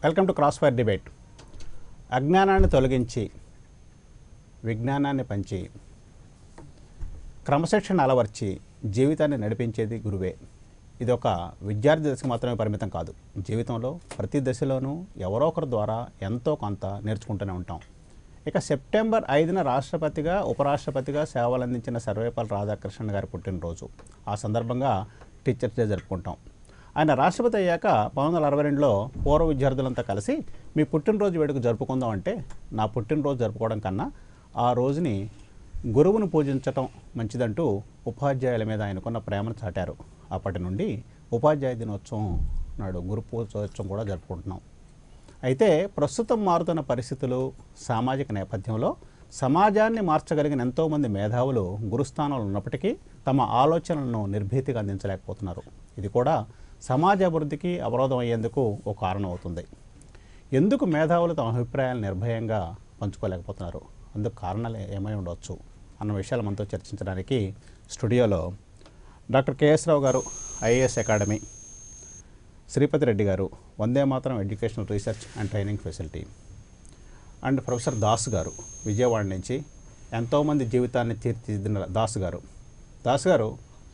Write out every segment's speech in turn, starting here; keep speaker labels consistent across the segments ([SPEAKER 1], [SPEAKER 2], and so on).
[SPEAKER 1] Welcome to cross fire debate అజ్ఞానాన్ని తొలగించి విజ్ఞానాన్ని పంచి క్రమశిక్షణ అలవర్చి జీవితాన్ని నడిపించేది గురువే ఇది ఒక విద్యార్థి దశకు మాత్రమే పరిమితం కాదు జీవితంలో ప్రతి దశలోనూ ఎవరో ఒకరి ద్వారా ఎంతో కొంత నేర్చుకుంటూనే ఉంటాం ఇక సెప్టెంబర్ ఐదున రాష్ట్రపతిగా ఉపరాష్ట్రపతిగా సేవలు అందించిన సర్వేపల్లి రాధాకృష్ణన్ గారి పుట్టినరోజు ఆ సందర్భంగా టీచర్స్ డే జరుపుకుంటాం ఆయన రాష్ట్రపతి అయ్యాక పంతొమ్మిది వందల అరవై రెండులో పూర్వ విద్యార్థులంతా కలిసి మీ పుట్టినరోజు వేడుక జరుపుకుందాం అంటే నా పుట్టినరోజు జరుపుకోవడం కన్నా ఆ రోజుని గురువును పూజించటం మంచిదంటూ ఉపాధ్యాయుల మీద ఆయనకున్న ప్రేమను చాటారు అప్పటి నుండి ఉపాధ్యాయ దినోత్సవం నాడు గురు పూజోత్సవం కూడా జరుపుకుంటున్నాం అయితే ప్రస్తుతం మారుతున్న పరిస్థితులు సామాజిక నేపథ్యంలో సమాజాన్ని మార్చగలిగిన ఎంతోమంది మేధావులు గురుస్థానంలో ఉన్నప్పటికీ తమ ఆలోచనలను నిర్భీతిగా అందించలేకపోతున్నారు ఇది కూడా సమాజ అభివృద్ధికి అవరోధం అయ్యేందుకు ఒక కారణం అవుతుంది ఎందుకు మేధావులు తమ అభిప్రాయాలు నిర్భయంగా పంచుకోలేకపోతున్నారు అందుకు కారణాలు ఏమై ఉండవచ్చు అన్న విషయాలు మనతో చర్చించడానికి స్టూడియోలో డాక్టర్ కేఎస్ రావు గారు ఐఏఎస్ అకాడమీ శ్రీపతి రెడ్డి గారు వందే మాత్రం educational research and training facility and professor Das garu Vijayawada నుంచి ఎంతోమంది జీవితాన్ని తీర్చిదిద్దిన దాస్ గారు దాస్ గారు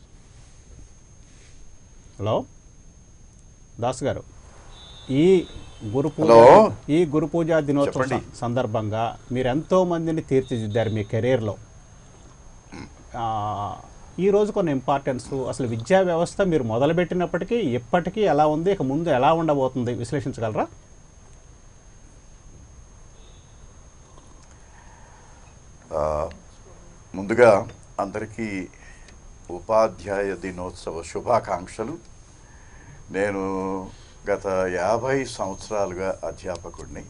[SPEAKER 1] హలో దాస్ గారు ఈ గురు పూజ
[SPEAKER 2] హలో.
[SPEAKER 1] ఈ గురు పూజ దినోత్సవం
[SPEAKER 2] చెప్పండి.
[SPEAKER 1] సం- సందర్భంగా మీరు ఎంతో మందిని తీర్చిదిద్దారు మీ కెరీర్లో ఆ, ఈ రోజు కొన్ని ఇంపార్టెన్స్ అసలు విద్యా వ్యవస్థ మీరు మొదలుపెట్టినప్పటికీ ఇప్పటికీ ఎలా ఉంది ఇక ముందు ఎలా ఉండబోతుంది విశ్లేషించగలరా
[SPEAKER 2] ఆ, ముందుగా అందరికీ ఉపాధ్యాయ దినోత్సవ శుభాకాంక్షలు నేను గత యాభై సంవత్సరాలుగా అధ్యాపకుడిని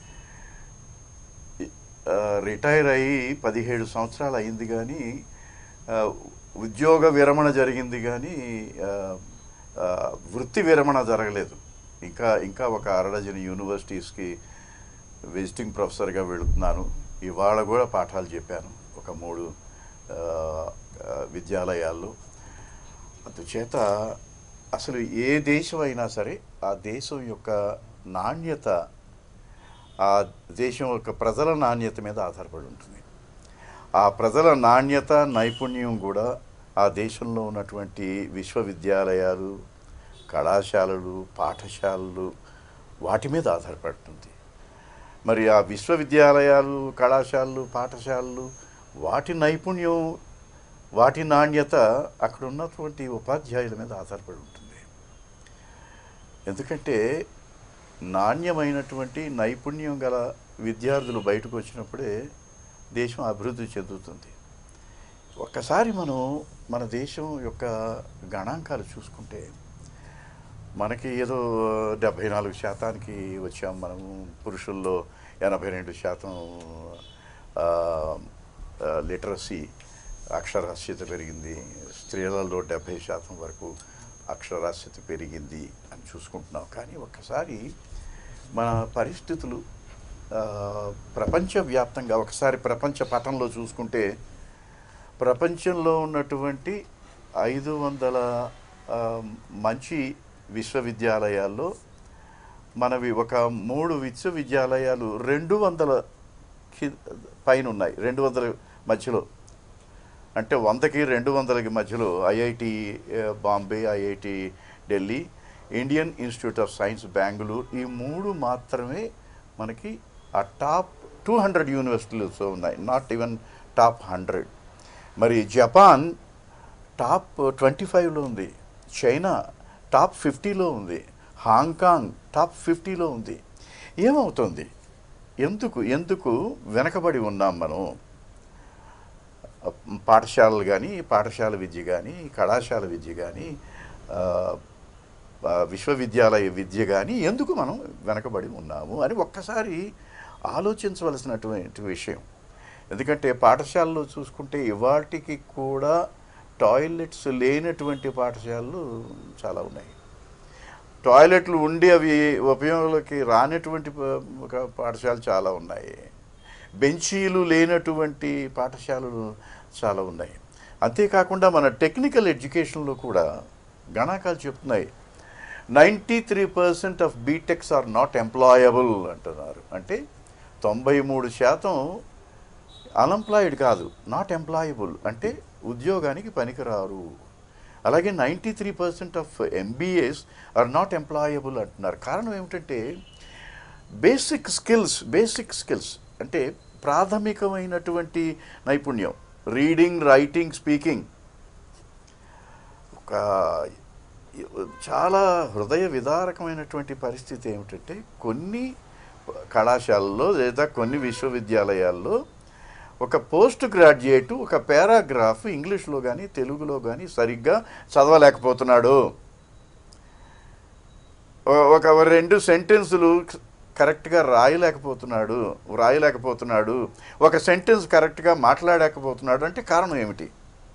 [SPEAKER 2] ఇ- ఆ, రిటైర్ అయ్యి పదిహేడు సంవత్సరాలు అయింది కానీ ఆ, ఉద్యోగ విరమణ జరిగింది కానీ ఆ, ఆ, వృత్తి విరమణ జరగలేదు ఇంకా ఇంకా ఒక అరడజన యూనివర్సిటీస్కి విజిటింగ్ ప్రొఫెసర్గా వెళుతున్నాను ఇవాళ కూడా పాఠాలు చెప్పాను ఒక మూడు ఆ, ఆ, విద్యాలయాల్లో అందుచేత అసలు ఏ దేశం అయినా సరే ఆ దేశం యొక్క నాణ్యత ఆ దేశం యొక్క ప్రజల నాణ్యత మీద ఆధారపడి ఉంటుంది ఆ ప్రజల నాణ్యత నైపుణ్యం కూడా ఆ దేశంలో ఉన్నటువంటి విశ్వవిద్యాలయాలు కళాశాలలు పాఠశాలలు వాటి మీద ఆధారపడుతుంది మరి ఆ విశ్వవిద్యాలయాలు కళాశాలలు పాఠశాలలు వాటి నైపుణ్యం వాటి నాణ్యత అక్కడ ఉన్నటువంటి ఉపాధ్యాయుల మీద ఆధారపడి ఉంటుంది ఎందుకంటే నాణ్యమైనటువంటి నైపుణ్యం గల విద్యార్థులు బయటకు వచ్చినప్పుడే దేశం అభివృద్ధి చెందుతుంది ఒక్కసారి మనం మన దేశం యొక్క గణాంకాలు చూసుకుంటే మనకి ఏదో డెబ్భై నాలుగు శాతానికి వచ్చాం మనము పురుషుల్లో ఎనభై రెండు శాతం లిటరసీ అక్షరాస్యత పెరిగింది స్త్రీలలో డెబ్భై శాతం వరకు అక్షరాస్యత పెరిగింది అని చూసుకుంటున్నాం కానీ ఒక్కసారి మన పరిస్థితులు ఆ, ప్రపంచవ్యాప్తంగా ఒకసారి ప్రపంచ పటంలో చూసుకుంటే ప్రపంచంలో ఉన్నటువంటి ఐదు వందల ఆ, మంచి విశ్వవిద్యాలయాల్లో మనవి ఒక మూడు విశ్వవిద్యాలయాలు రెండు వందల కి- పైన ఉన్నాయి రెండు వందల మధ్యలో అంటే వందకి రెండు వందలకి మధ్యలో IIT Bombay IIT Delhi Indian Institute of Science Bengaluru ఈ మూడు మాత్రమే మనకి ఆ టాప్ టూ హండ్రెడ్ యూనివర్సిటీస్ ఉన్నాయి నాట్ ఈవెన్ టాప్ హండ్రెడ్ మరి జపాన్ టాప్ ట్వంటీ ఫైవ్లో ఉంది చైనా టాప్ ఫిఫ్టీలో ఉంది హాంకాంగ్ టాప్ ఫిఫ్టీలో ఉంది ఏమవుతుంది ఎందుకు ఎందుకు వెనకబడి ఉన్నాం మనం పాఠశాలలు కానీ పాఠశాల విద్య కానీ కళాశాల విద్య కానీ ఆ, ఆ, విశ్వవిద్యాలయ విద్య కానీ ఎందుకు మనం వెనకబడి ఉన్నాము అని ఒక్కసారి ఆలోచించవలసినటువంటి విషయం ఎందుకంటే పాఠశాలలో చూసుకుంటే ఇవాటికి కూడా టాయిలెట్స్ లేనటువంటి పాఠశాలలు చాలా ఉన్నాయి టాయిలెట్లు ఉండి అవి ఉపయోగంలోకి రానటువంటి ప- ఒక పాఠశాలలు చాలా ఉన్నాయి బెంచీలు లేనటువంటి పాఠశాలలు చాలా ఉన్నాయి అంతేకాకుండా మన టెక్నికల్ ఎడ్యుకేషన్లో కూడా గణాంకాలు చెప్తున్నాయి ninety three percent of BTechs are not employable అంటున్నారు అంటే తొంభై మూడు శాతం అన్ఎంప్లాయిడ్ కాదు నాట్ ఎంప్లాయబుల్ అంటే ఉద్యోగానికి పనికిరారు అలాగే ninety three percent of MBAs are not employable అంటున్నారు కారణం ఏమిటంటే బేసిక్ స్కిల్స్ బేసిక్ స్కిల్స్ అంటే ప్రాథమికమైనటువంటి నైపుణ్యం రీడింగ్ రైటింగ్ స్పీకింగ్ ఒక చాలా హృదయ విదారకమైనటువంటి పరిస్థితి ఏమిటంటే కొన్ని కళాశాలల్లో లేదా కొన్ని విశ్వవిద్యాలయాల్లో ఒక పోస్ట్ గ్రాడ్యుయేట్ ఒక పారాగ్రాఫ్ ఇంగ్లీష్లో కానీ తెలుగులో కానీ సరిగ్గా చదవలేకపోతున్నాడు ఓ- ఒక రెండు సెంటెన్సులు కరెక్ట్గా రాయలేకపోతున్నాడు రాయలేకపోతున్నాడు ఒక సెంటెన్స్ కరెక్ట్గా మాట్లాడలేకపోతున్నాడు అంటే కారణం ఏమిటి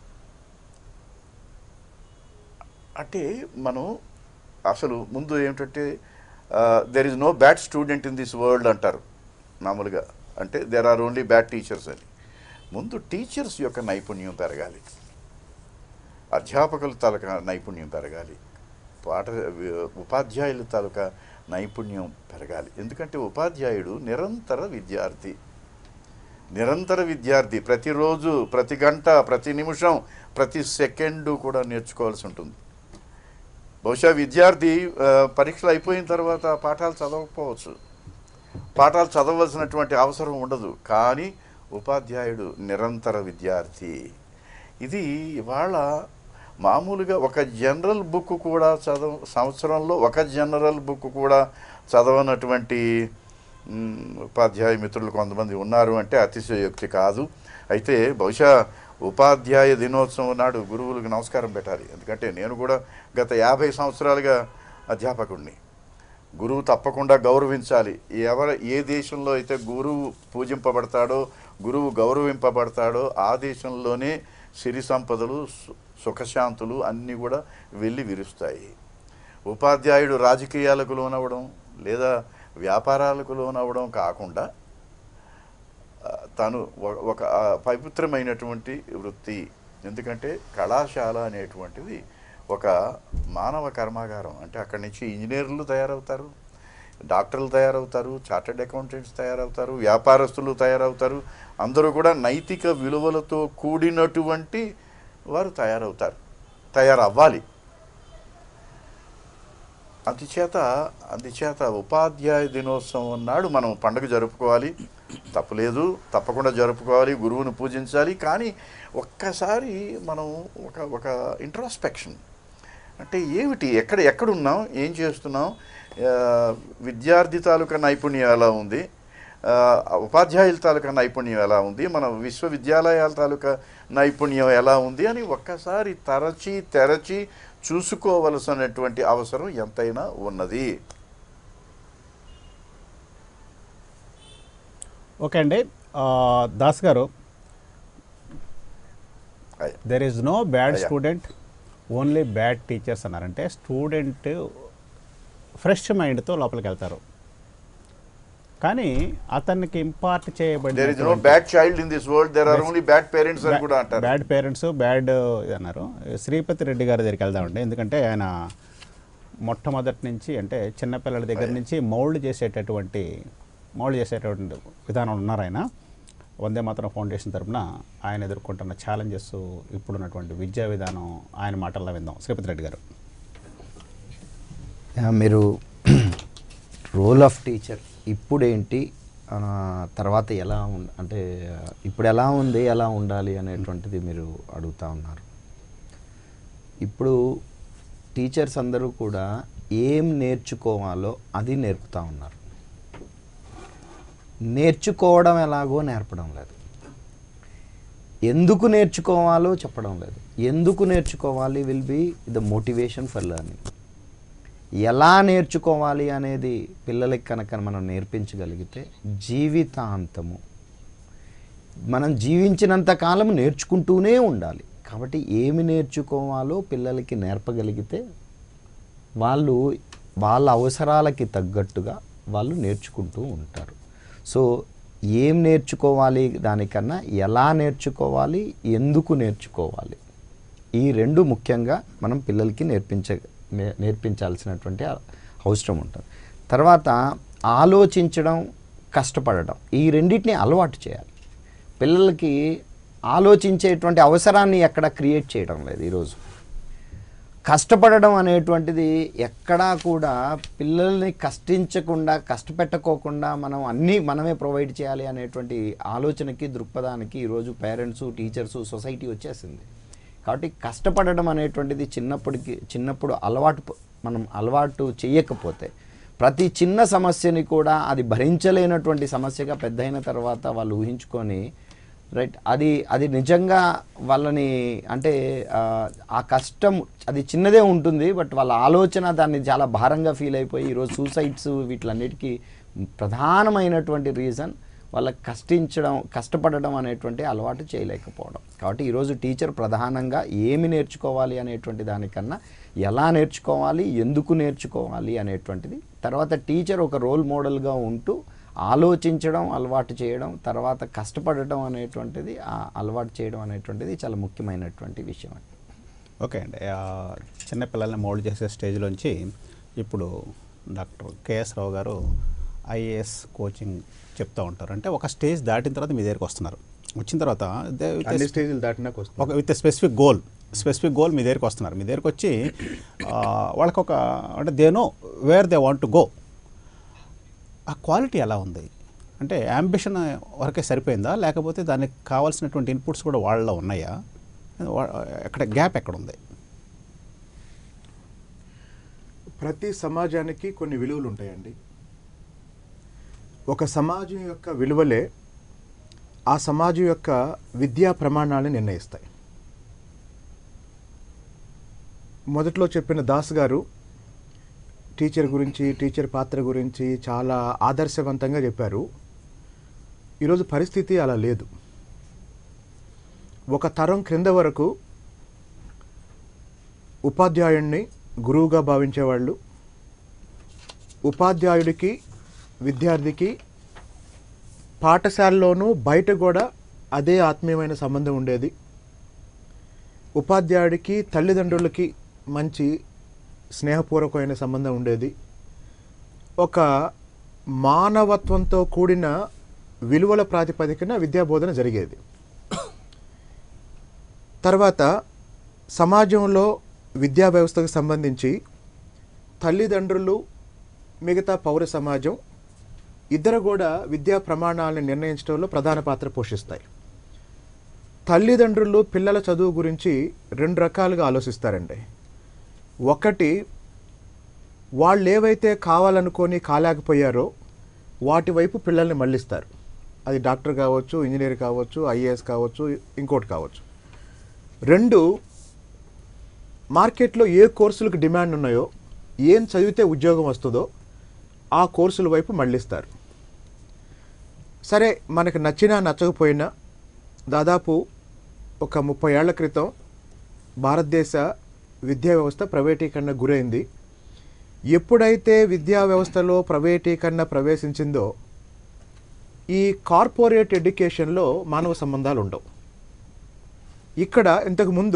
[SPEAKER 2] అంటే మనం అసలు ముందు ఏమిటంటే there is no bad student in this world అంటారు మామూలుగా అంటే there are only bad teachers అని ముందు టీచర్స్ యొక్క నైపుణ్యం పెరగాలి అధ్యాపకుల తాలూకా నైపుణ్యం పెరగాలి పాఠ ఉపాధ్యాయుల తాలూకా నైపుణ్యం పెరగాలి ఎందుకంటే ఉపాధ్యాయుడు నిరంతర విద్యార్థి నిరంతర విద్యార్థి ప్రతిరోజు ప్రతి గంట ప్రతి నిమిషం ప్రతి సెకండు కూడా నేర్చుకోవాల్సి ఉంటుంది బహుశా విద్యార్థి ఆ, పరీక్షలు అయిపోయిన తర్వాత పాఠాలు చదవకపోవచ్చు పాఠాలు చదవలసినటువంటి అవసరం ఉండదు కానీ ఉపాధ్యాయుడు నిరంతర విద్యార్థి ఇది ఇవాళ మామూలుగా ఒక జనరల్ బుక్ కూడా చదవ సంవత్సరంలో ఒక జనరల్ బుక్ కూడా చదవనటువంటి మ్, ఉపాధ్యాయ మిత్రులు కొంతమంది ఉన్నారు అంటే అతిశయోక్తి కాదు అయితే బహుశా ఉపాధ్యాయ దినోత్సవం నాడు గురువులకు నమస్కారం పెట్టాలి ఎందుకంటే నేను కూడా గత యాభై సంవత్సరాలుగా అధ్యాపకుడిని గురువు తప్పకుండా గౌరవించాలి ఎవరు ఏ దేశంలో అయితే గురువు పూజింపబడతాడో గురువు గౌరవింపబడతాడో ఆ దేశంలోనే సిరి సంపదలు సు- సుఖశాంతులు అన్నీ కూడా వెళ్ళి విరుస్తాయి ఉపాధ్యాయుడు రాజకీయాలకు లోనవ్వడం లేదా వ్యాపారాలకు లోనవ్వడం కాకుండా ఆ, తను ఒక- ఒక ఆ, పవిత్రమైనటువంటి వృత్తి ఎందుకంటే కళాశాల అనేటువంటిది ఒక మానవ కర్మాగారం అంటే అక్కడి నుంచి ఇంజనీర్లు తయారవుతారు డాక్టర్లు తయారవుతారు చార్టెడ్ అకౌంటెంట్స్ తయారవుతారు వ్యాపారస్తులు తయారవుతారు అందరూ కూడా నైతిక విలువలతో కూడినటువంటి వారు తయారవుతారు తయారవ్వాలి అందుచేత అందుచేత ఉపాధ్యాయ దినోత్సవం నాడు మనం పండుగ జరుపుకోవాలి తప్పలేదు తప్పకుండా జరుపుకోవాలి గురువును పూజించాలి కానీ ఒక్కసారి మనం ఒక ఒక ఇంట్రాస్పెక్షన్ అంటే ఏమిటి ఎక్కడ ఎక్కడున్నాం ఏం చేస్తున్నాం ఆ, విద్యార్థి తాలూకా నైపుణ్యం ఎలా ఉంది ఆ, ఉపాధ్యాయుల తాలూకా నైపుణ్యం ఎలా ఉంది మన విశ్వవిద్యాలయాల తాలూకా నైపుణ్యం ఎలా ఉంది అని ఒక్కసారి తరచి తెరచి చూసుకోవలసినటువంటి అవసరం ఎంతైనా ఉన్నది
[SPEAKER 1] ఓకే అండి ఆ, దాస్ గారు
[SPEAKER 2] అయ్.
[SPEAKER 1] దెర్ ఈజ్ నో బ్యాడ్
[SPEAKER 2] అయ్యా.
[SPEAKER 1] స్టూడెంట్ ఓన్లీ బ్యాడ్ టీచర్స్ అన్నారంటే స్టూడెంట్ ఫ్రెష్ మైండ్తో లోపలికి వెళ్తారు కానీ అతనికి impart
[SPEAKER 2] there is no bad child in this world there are only bad parents అని కూడా అంటారు
[SPEAKER 1] బ్యాడ్ పేరెంట్స్ బ్యాడ్ ఇది అన్నారు శ్రీపతి రెడ్డి గారి దగ్గరికి వెళ్దామండి ఎందుకంటే ఆయన మొట్టమొదటి నుంచి అంటే చిన్నపిల్లల దగ్గర నుంచి మౌల్డ్ చేసేటటువంటి మౌల్డ్ చేసేటటువంటి విధానం ఉన్నారు ఆయన వందే మాత్రం ఫౌండేషన్ తరపున ఆయన ఎదుర్కొంటున్న ఛాలెంజెస్ ఇప్పుడున్నటువంటి విద్యా విధానం ఆయన మాటల్లో విందాం శ్రీపతి రెడ్డి గారు
[SPEAKER 3] యా, మీరు రోల్ ఆఫ్ టీచర్ ఇప్పుడేంటి ఆ, తర్వాత ఎలా ఉం అంటే ఇప్పుడు ఎలా ఉంది ఎలా ఉండాలి అనేటువంటిది మీరు అడుగుతా ఉన్నారు ఇప్పుడు టీచర్స్ అందరూ కూడా ఏం నేర్చుకోవాలో అది నేర్పుతా ఉన్నారు నేర్చుకోవడం ఎలాగో నేర్పడం లేదు ఎందుకు నేర్చుకోవాలో చెప్పడం లేదు ఎందుకు నేర్చుకోవాలి will be the motivation for learning ఎలా నేర్చుకోవాలి అనేది పిల్లలకి కనుక మనం నేర్పించగలిగితే జీవితాంతము మనం జీవించినంత కాలం నేర్చుకుంటూనే ఉండాలి కాబట్టి ఏమి నేర్చుకోవాలో పిల్లలకి నేర్పగలిగితే వాళ్ళు వాళ్ళ అవసరాలకి తగ్గట్టుగా వాళ్ళు నేర్చుకుంటూ ఉంటారు సో ఏం నేర్చుకోవాలి దానికన్నా ఎలా నేర్చుకోవాలి ఎందుకు నేర్చుకోవాలి ఈ రెండు ముఖ్యంగా మనం పిల్లలకి నేర్పించ నే- నేర్పించాల్సినటువంటి ఆ- అవసరం ఉంటుంది తర్వాత ఆలోచించడం కష్టపడడం ఈ రెండింటిని అలవాటు చేయాలి పిల్లలకి ఆలోచించేటువంటి అవసరాన్ని ఎక్కడ క్రియేట్ చేయడం లేదు ఈరోజు కష్టపడడం అనేటువంటిది ఎక్కడా కూడా పిల్లల్ని కష్టించకుండా కష్టపెట్టకోకుండా మనం అన్నీ మనమే ప్రొవైడ్ చేయాలి అనేటువంటి ఆలోచనకి దృక్పథానికి ఈరోజు పేరెంట్స్ టీచర్స్ సొసైటీ వచ్చేసింది కాబట్టి కష్టపడడం అనేటువంటిది చిన్నప్పటికి చిన్నప్పుడు అలవాటు ప- మనం అలవాటు చేయకపోతే ప్రతి చిన్న సమస్యని కూడా అది భరించలేనటువంటి సమస్యగా పెద్దయిన తర్వాత వాళ్ళు ఊహించుకొని రైట్ అది అది నిజంగా వాళ్ళని అంటే ఆ, ఆ కష్టం అది చిన్నదే ఉంటుంది బట్ వాళ్ళ ఆలోచన దాన్ని చాలా భారంగా ఫీల్ అయిపోయి ఈరోజు సూసైడ్స్ వీటిలన్నిటికీ ప్రధానమైనటువంటి రీజన్ వాళ్ళకి కష్టించడం కష్టపడడం అనేటువంటి అలవాటు చేయలేకపోవడం కాబట్టి ఈరోజు టీచర్ ప్రధానంగా ఏమి నేర్చుకోవాలి అనేటువంటి దానికన్నా ఎలా నేర్చుకోవాలి ఎందుకు నేర్చుకోవాలి అనేటువంటిది తర్వాత టీచర్ ఒక రోల్ మోడల్గా ఉంటూ ఆలోచించడం అలవాటు చేయడం తర్వాత కష్టపడడం అనేటువంటిది ఆ అలవాటు చేయడం అనేటువంటిది చాలా ముఖ్యమైనటువంటి విషయం అండి
[SPEAKER 1] ఓకే అండి ఆ, చిన్న పిల్లల్ని మోల్డ్ చేసే స్టేజ్లోంచి ఇప్పుడు డాక్టర్ కేఎస్ రావు గారు ఐఏఎస్ కోచింగ్ చెప్తూ ఉంటారు అంటే ఒక స్టేజ్ దాటిన తర్వాత మీ దగ్గరికి వస్తున్నారు వచ్చిన తర్వాత they with a
[SPEAKER 4] అన్ని స్టేజ్లు దాటినాక వస్తుంది
[SPEAKER 1] ఒక with specific goal specific goal మీ దగ్గరికి వస్తున్నారు మీ దగ్గరికి వచ్చి ఆ, వాళ్ళకి ఒక అంటే they know where they want to go ఆ క్వాలిటీ ఎలా ఉంది అంటే అంబిషన్ వరకే సరిపోయిందా లేకపోతే దానికి కావాల్సినటువంటి ఇన్పుట్స్ కూడా వాళ్ళలో ఉన్నాయా వా- ఎక్కడ గ్యాప్ ఎక్కడ ఉంది
[SPEAKER 4] ప్రతి సమాజానికి కొన్ని విలువలు ఉంటాయండి ఒక సమాజం యొక్క విలువలే ఆ సమాజం యొక్క విద్యా ప్రమాణాలను నిర్ణయిస్తాయి మొదట్లో చెప్పిన దాస్ గారు టీచర్ గురించి టీచర్ పాత్ర గురించి చాలా ఆదర్శవంతంగా చెప్పారు ఈరోజు పరిస్థితి అలా లేదు ఒక తరం క్రింద వరకు ఉపాధ్యాయుణ్ణి గురువుగా భావించేవాళ్ళు ఉపాధ్యాయుడికి విద్యార్థికి పాఠశాలలోనూ బయట కూడా అదే ఆత్మీయమైన సంబంధం ఉండేది ఉపాధ్యాయుడికి తల్లిదండ్రులకి మంచి స్నేహపూర్వకమైన సంబంధం ఉండేది ఒక మానవత్వంతో కూడిన విలువల ప్రాతిపదికన విద్యాబోధన జరిగేది తర్వాత సమాజంలో విద్యా వ్యవస్థకు సంబంధించి తల్లిదండ్రులు మిగతా పౌర సమాజం ఇద్దరు కూడా విద్యా ప్రమాణాలను నిర్ణయించడంలో ప్రధాన పాత్ర పోషిస్తాయి తల్లిదండ్రులు పిల్లల చదువు గురించి రెండు రకాలుగా ఆలోచిస్తారండి ఒకటి వాళ్ళు ఏవైతే కావాలనుకొని కాలేకపోయారో వాటి వైపు పిల్లల్ని మళ్ళిస్తారు అది డాక్టర్ కావచ్చు ఇంజనీర్ కావచ్చు ఐఏఎస్ కావచ్చు ఇంకోటి కావచ్చు రెండు మార్కెట్లో ఏ కోర్సులకు డిమాండ్ ఉన్నాయో ఏం చదివితే ఉద్యోగం వస్తుందో ఆ కోర్సుల వైపు మళ్ళిస్తారు సరే మనకు నచ్చినా నచ్చకపోయినా దాదాపు ఒక ముప్పై ఏళ్ల క్రితం భారతదేశ విద్యా వ్యవస్థ ప్రైవేటీకరణ గురైంది ఎప్పుడైతే విద్యా వ్యవస్థలో ప్రైవేటీకరణ ప్రవేశించిందో ఈ కార్పొరేట్ ఎడ్యుకేషన్లో మానవ సంబంధాలు ఉండవు ఇక్కడ ఇంతకుముందు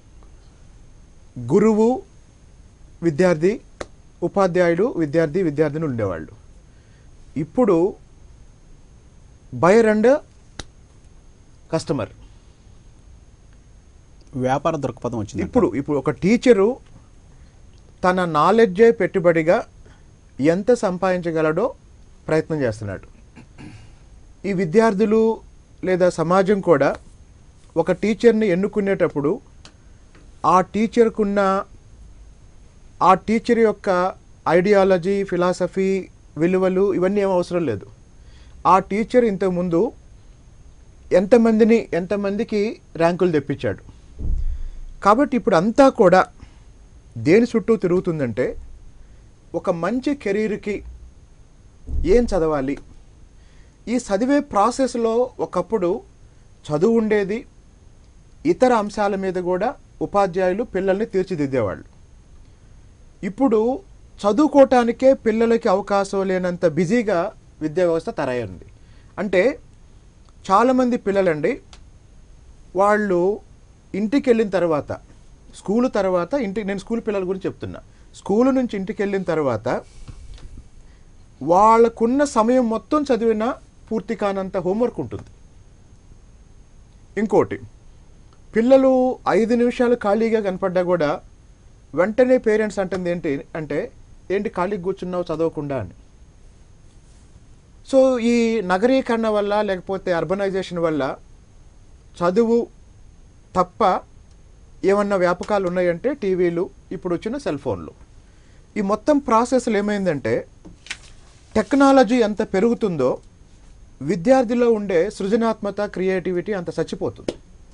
[SPEAKER 4] గురువు విద్యార్థి ఉపాధ్యాయుడు విద్యార్థి విద్యార్థిని ఉండేవాళ్ళు ఇప్పుడు బయర్ అండ్ కస్టమర్
[SPEAKER 1] వ్యాపార దృక్పథం వచ్చింది
[SPEAKER 4] ఇప్పుడు ఇప్పుడు ఒక టీచరు తన నాలెడ్జే పెట్టుబడిగా ఎంత సంపాదించగలడో ప్రయత్నం చేస్తున్నాడు ఈ విద్యార్థులు లేదా సమాజం కూడా ఒక టీచర్ని ఎన్నుకునేటప్పుడు ఆ టీచర్కున్న ఆ టీచర్ యొక్క ఐడియాలజీ ఫిలాసఫీ విలువలు ఇవన్నీ ఏం అవసరం లేదు ఆ టీచర్ ఇంతకుముందు ఎంతమందిని ఎంతమందికి ర్యాంకులు తెప్పించాడు కాబట్టి ఇప్పుడు అంతా కూడా దేని చుట్టూ తిరుగుతుందంటే ఒక మంచి కెరీర్కి ఏం చదవాలి ఈ చదివే ప్రాసెస్లో ఒకప్పుడు చదువు ఉండేది ఇతర అంశాల మీద కూడా ఉపాధ్యాయులు పిల్లల్ని తీర్చిదిద్దేవాళ్ళు ఇప్పుడు చదువుకోవటానికే పిల్లలకి అవకాశం లేనంత బిజీగా విద్యా వ్యవస్థ తయారైంది అంటే చాలామంది పిల్లలండి వాళ్ళు ఇంటికి వెళ్ళిన తర్వాత స్కూల్ తర్వాత ఇంటికి నేను స్కూల్ పిల్లల గురించి చెప్తున్నా స్కూల్ నుంచి ఇంటికి వెళ్ళిన తర్వాత వాళ్ళకున్న సమయం మొత్తం చదివిన పూర్తి కానంత హోంవర్క్ ఉంటుంది ఇంకోటి పిల్లలు ఐదు నిమిషాలు ఖాళీగా కనపడ్డా కూడా వెంటనే పేరెంట్స్ అంటుంది ఏంటి అంటే ఏంటి ఖాళీగా కూర్చున్నావు చదవకుండా అని సో ఈ నగరీకరణ వల్ల లేకపోతే అర్బనైజేషన్ వల్ల చదువు తప్ప ఏమన్నా వ్యాపకాలు ఉన్నాయంటే టీవీలు ఇప్పుడు వచ్చిన సెల్ ఫోన్లు ఈ మొత్తం ప్రాసెస్లు ఏమైందంటే టెక్నాలజీ ఎంత పెరుగుతుందో విద్యార్థిలో ఉండే సృజనాత్మక క్రియేటివిటీ అంత చచ్చిపోతుంది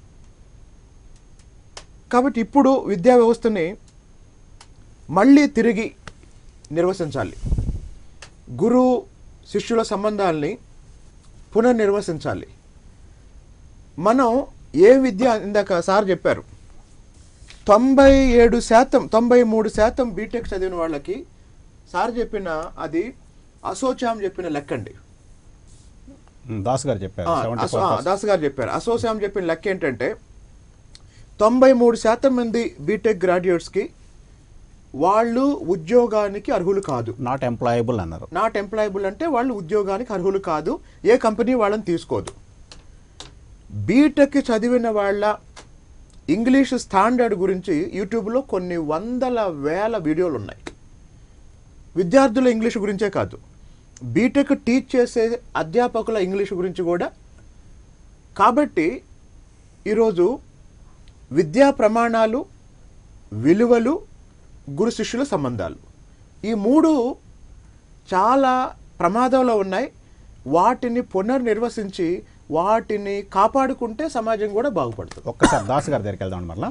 [SPEAKER 4] కాబట్టి ఇప్పుడు విద్యా వ్యవస్థని మళ్ళీ తిరిగి నిర్వచించాలి గురు శిష్యుల సంబంధాల్ని పునర్నిర్వచించాలి మనం ఏ విద్య ఇందాక సార్ చెప్పారు తొంభై ఏడు శాతం తొంభై మూడు శాతం బీటెక్ చదివిన వాళ్ళకి సార్ చెప్పిన అది అసోచాం చెప్పిన లెక్కండి
[SPEAKER 1] ఉమ్, దాస్ గారు చెప్పారు
[SPEAKER 4] ఆ,
[SPEAKER 1] సెవెంటీ
[SPEAKER 4] అసో- ఆ, దాస్ గారు చెప్పారు అసోచాం చెప్పిన లెక్క ఏంటంటే తొంభై మూడు శాతం మంది బీటెక్ గ్రాడ్యుయేట్స్కి వాళ్ళు ఉద్యోగానికి అర్హులు కాదు
[SPEAKER 1] నాట్ ఎంప్లాయబుల్ అన్నారు
[SPEAKER 4] నాట్ ఎంప్లాయబుల్ అంటే వాళ్ళు ఉద్యోగానికి అర్హులు కాదు ఏ కంపెనీ వాళ్ళని తీసుకోదు బీటెక్ చదివిన వాళ్ళ ఇంగ్లీష్ స్టాండర్డ్ గురించి యూట్యూబ్లో కొన్ని వందల వేల వీడియోలు ఉన్నాయి విద్యార్థుల ఇంగ్లీష్ గురించే కాదు బీటెక్ టీచ్ చేసే అధ్యాపకుల ఇంగ్లీష్ గురించి కూడా కాబట్టి ఈరోజు విద్యా ప్రమాణాలు విలువలు గురు శిష్యుల సంబంధాలు ఈ మూడు చాలా ప్రమాదంలో ఉన్నాయి వాటిని పునర్నిర్వసించి వాటిని కాపాడుకుంటే సమాజం కూడా బాగుపడుతుంది
[SPEAKER 1] ఒక్కసారి దాస్ గారి దగ్గరికి వెళ్దాం మరలా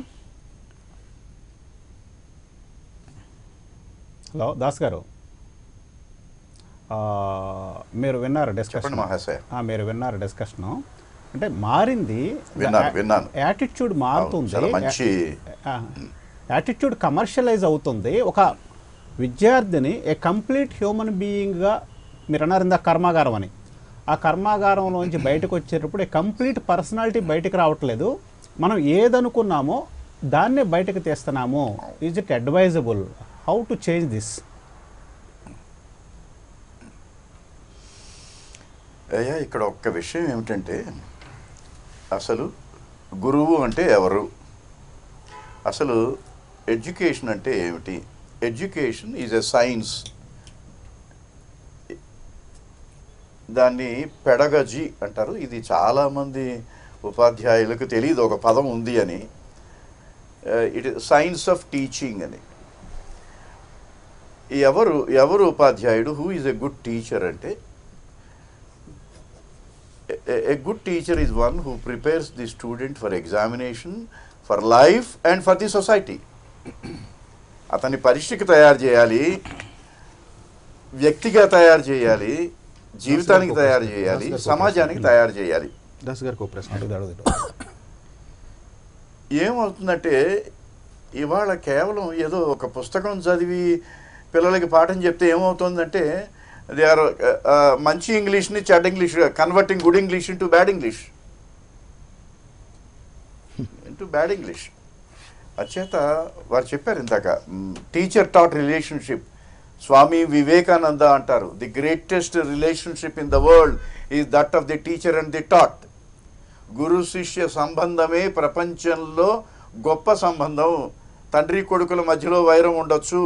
[SPEAKER 1] హలో దాస్ గారు ఆ, మీరు విన్నారు డిస్కషన్
[SPEAKER 2] చెప్పండి మహాశయ.
[SPEAKER 1] మీరు విన్నారు డిస్కషను అంటే మారింది
[SPEAKER 2] విన్నాను, విన్నాను.
[SPEAKER 1] యాటిట్యూడ్ మారుతుంది
[SPEAKER 2] చాలా మంచి
[SPEAKER 1] యాటిట్యూడ్ కమర్షియలైజ్ అవుతుంది ఒక విద్యార్థిని ఏ కంప్లీట్ హ్యూమన్ బీయింగ్గా మీరు అన్నారు ఇందా కర్మాగారం అని ఆ కర్మాగారంలోంచి బయటకు వచ్చేటప్పుడు ఏ కంప్లీట్ పర్సనాలిటీ బయటకు రావట్లేదు మనం ఏదనుకున్నామో దాన్నే బయటకు తీస్తున్నాము is it advisable how to change this
[SPEAKER 2] అయ్యా ఇక్కడ ఒక్క విషయం ఏమిటంటే అసలు గురువు అంటే ఎవరు అసలు ఎడ్యుకేషన్ అంటే ఏమిటి ఎడ్యుకేషన్ ఈజ్ ఎ సైన్స్ దాన్ని పెడగజీ అంటారు ఇది చాలామంది ఉపాధ్యాయులకు తెలియదు ఒక పదం ఉంది అని ఇట్ సైన్స్ ఆఫ్ టీచింగ్ అని ఎవరు ఎవరు ఉపాధ్యాయుడు who is a good teacher అంటే a, a good teacher is one who prepares the student for examination, for life and for the society. అతన్ని పరీక్షకి తయారు చేయాలి వ్యక్తిగా తయారు చేయాలి జీవితానికి తయారు చేయాలి సమాజానికి తయారు చేయాలి
[SPEAKER 4] దాస్ గారికి ఒక ప్రశ్న
[SPEAKER 1] అడుగుదాడు అడుగుదాడు
[SPEAKER 2] ఏమవుతుందంటే ఇవాళ కేవలం ఏదో ఒక పుస్తకం చదివి పిల్లలకి పాఠం చెప్తే ఏమవుతుందంటే దే ఆర్ మంచి ఇంగ్లీష్ని చెడ్డ English converting good English into bad English into bad English అచేత వారు చెప్పారు ఇందాక teacher taught relationship Swami Vivekananda అంటారు the greatest relationship in the world is that of the teacher and the taught గురు శిష్య సంబంధమే ప్రపంచంలో గొప్ప సంబంధం తండ్రి కొడుకుల మధ్యలో వైరం ఉండొచ్చు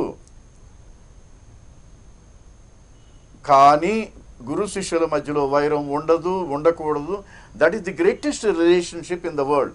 [SPEAKER 2] కానీ గురు శిష్యుల మధ్యలో వైరం ఉండదు ఉండకూడదు that is the greatest relationship in the world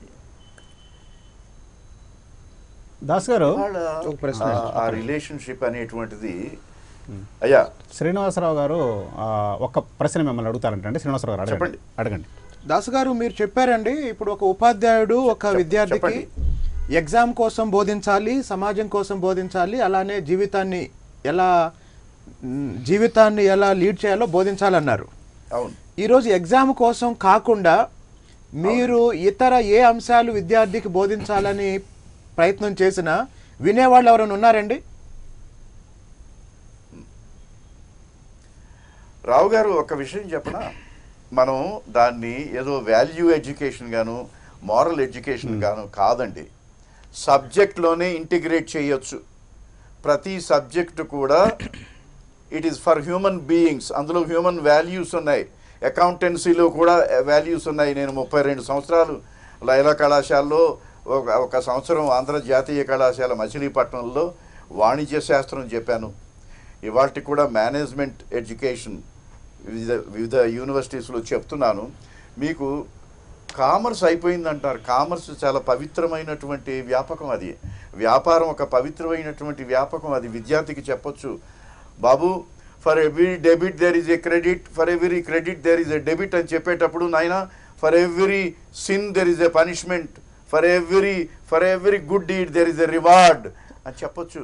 [SPEAKER 1] Das garu
[SPEAKER 4] ఒక ప్రశ్న.
[SPEAKER 2] ఆ రిలేషన్షిప్ అనేటువంటిది అయ్యా
[SPEAKER 1] శ్రీనివాసరావు గారు ఆ, ఒక ప్రశ్న మిమ్మల్ని అడుగుతారంటండి శ్రీనివాసరావు గారు అడగండి
[SPEAKER 2] చెప్పండి.
[SPEAKER 1] అడగండి
[SPEAKER 4] దాస్ గారు మీరు చెప్పారండి ఇప్పుడు ఒక ఉపాధ్యాయుడు ఒక
[SPEAKER 2] చెప్-
[SPEAKER 4] విద్యార్థికి
[SPEAKER 2] చెప్పండి.
[SPEAKER 4] ఎగ్జామ్ కోసం బోధించాలి సమాజం కోసం బోధించాలి అలానే జీవితాన్ని ఎలా మ్, జీవితాన్ని ఎలా లీడ్ చేయాలో బోధించాలన్నారు
[SPEAKER 2] అవును
[SPEAKER 4] ఈరోజు ఎగ్జామ్ కోసం కాకుండా మీరు ఇతర ఏ అంశాలు విద్యార్థికి బోధించాలని ప్రయత్నం చేసినా వినేవాళ్ళు ఎవరైనా ఉన్నారండి
[SPEAKER 2] రావు గారు ఒక విషయం చెప్పనా మనం దాన్ని ఏదో వాల్యూ ఎడ్యుకేషన్ గాను మారల్ ఎడ్యుకేషన్ గాను కాదండి సబ్జెక్ట్లోనే ఇంటిగ్రేట్ చేయొచ్చు ప్రతి సబ్జెక్టు కూడా it is for human beings అందులో హ్యూమన్ వాల్యూస్ ఉన్నాయి అకౌంటెన్సీలో కూడా వాల్యూస్ ఉన్నాయి నేను ముప్పై రెండు సంవత్సరాలు లైలా కళాశాలలో ఒక ఒక సంవత్సరం ఆంధ్ర జాతీయ కళాశాల మచిలీపట్నంలో వాణిజ్య శాస్త్రం చెప్పాను ఇవాటి కూడా మేనేజ్మెంట్ ఎడ్యుకేషన్ వివిధ వివిధ యూనివర్సిటీస్లో చెప్తున్నాను మీకు కామర్స్ అయిపోయిందంటారు కామర్స్ చాలా పవిత్రమైనటువంటి వ్యాపకం అది వ్యాపారం ఒక పవిత్రమైనటువంటి వ్యాపకం అది విద్యార్థికి చెప్పొచ్చు బాబు for every debit there is a credit for every credit there is a debit అని చెప్పేటప్పుడు నాయన for every sin there is a punishment for every for every good deed there is a reward అని చెప్పొచ్చు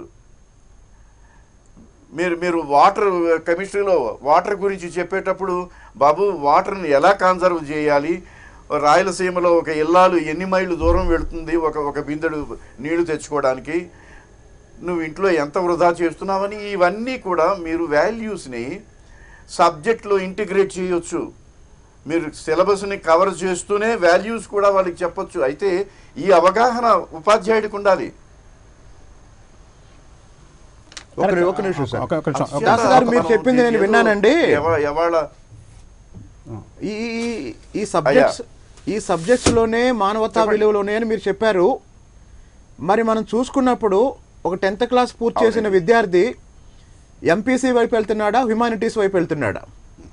[SPEAKER 2] మీరు మీరు water కెమిస్ట్రీలో water గురించి చెప్పేటప్పుడు బాబు వాటర్ని ఎలా కన్సర్వ్ చేయాలి రాయలసీమలో ఒక ఇల్లాలు ఎన్ని మైళ్ళు దూరం వెళుతుంది ఒక ఒక బిందెడు నీళ్లు తెచ్చుకోవడానికి నువ్వు ఇంట్లో ఎంత వృధా చేస్తున్నావని ఇవన్నీ కూడా మీరు వాల్యూస్ని సబ్జెక్ట్లో ఇంటిగ్రేట్ చేయొచ్చు మీరు సిలబస్ని కవర్ చేస్తూనే వాల్యూస్ కూడా వాళ్ళకి చెప్పొచ్చు అయితే ఈ అవగాహన ఉపాధ్యాయుడికి ఉండాలి
[SPEAKER 4] ఒక ని- ఒక నిమిషం సార్
[SPEAKER 1] ఒక- ఒక నిమిషం, ఒక
[SPEAKER 4] దాస్ గారు మీరు చెప్పింది నేను విన్నానండి
[SPEAKER 2] ఎవ- ఎవాళ
[SPEAKER 4] ఈ ఈ- ఈ సబ్జెక్ట్స్ ఈ సబ్జెక్ట్స్లోనే మానవతా విలువలు ఉన్నాయని మీరు చెప్పారు మరి మనం చూసుకున్నప్పుడు ఒక టెన్త్ క్లాస్ పూర్తి చేసిన విద్యార్థి ఎంపీసీ వైపు వెళ్తున్నాడా హ్యుమానిటీస్ వైపు వెళ్తున్నాడా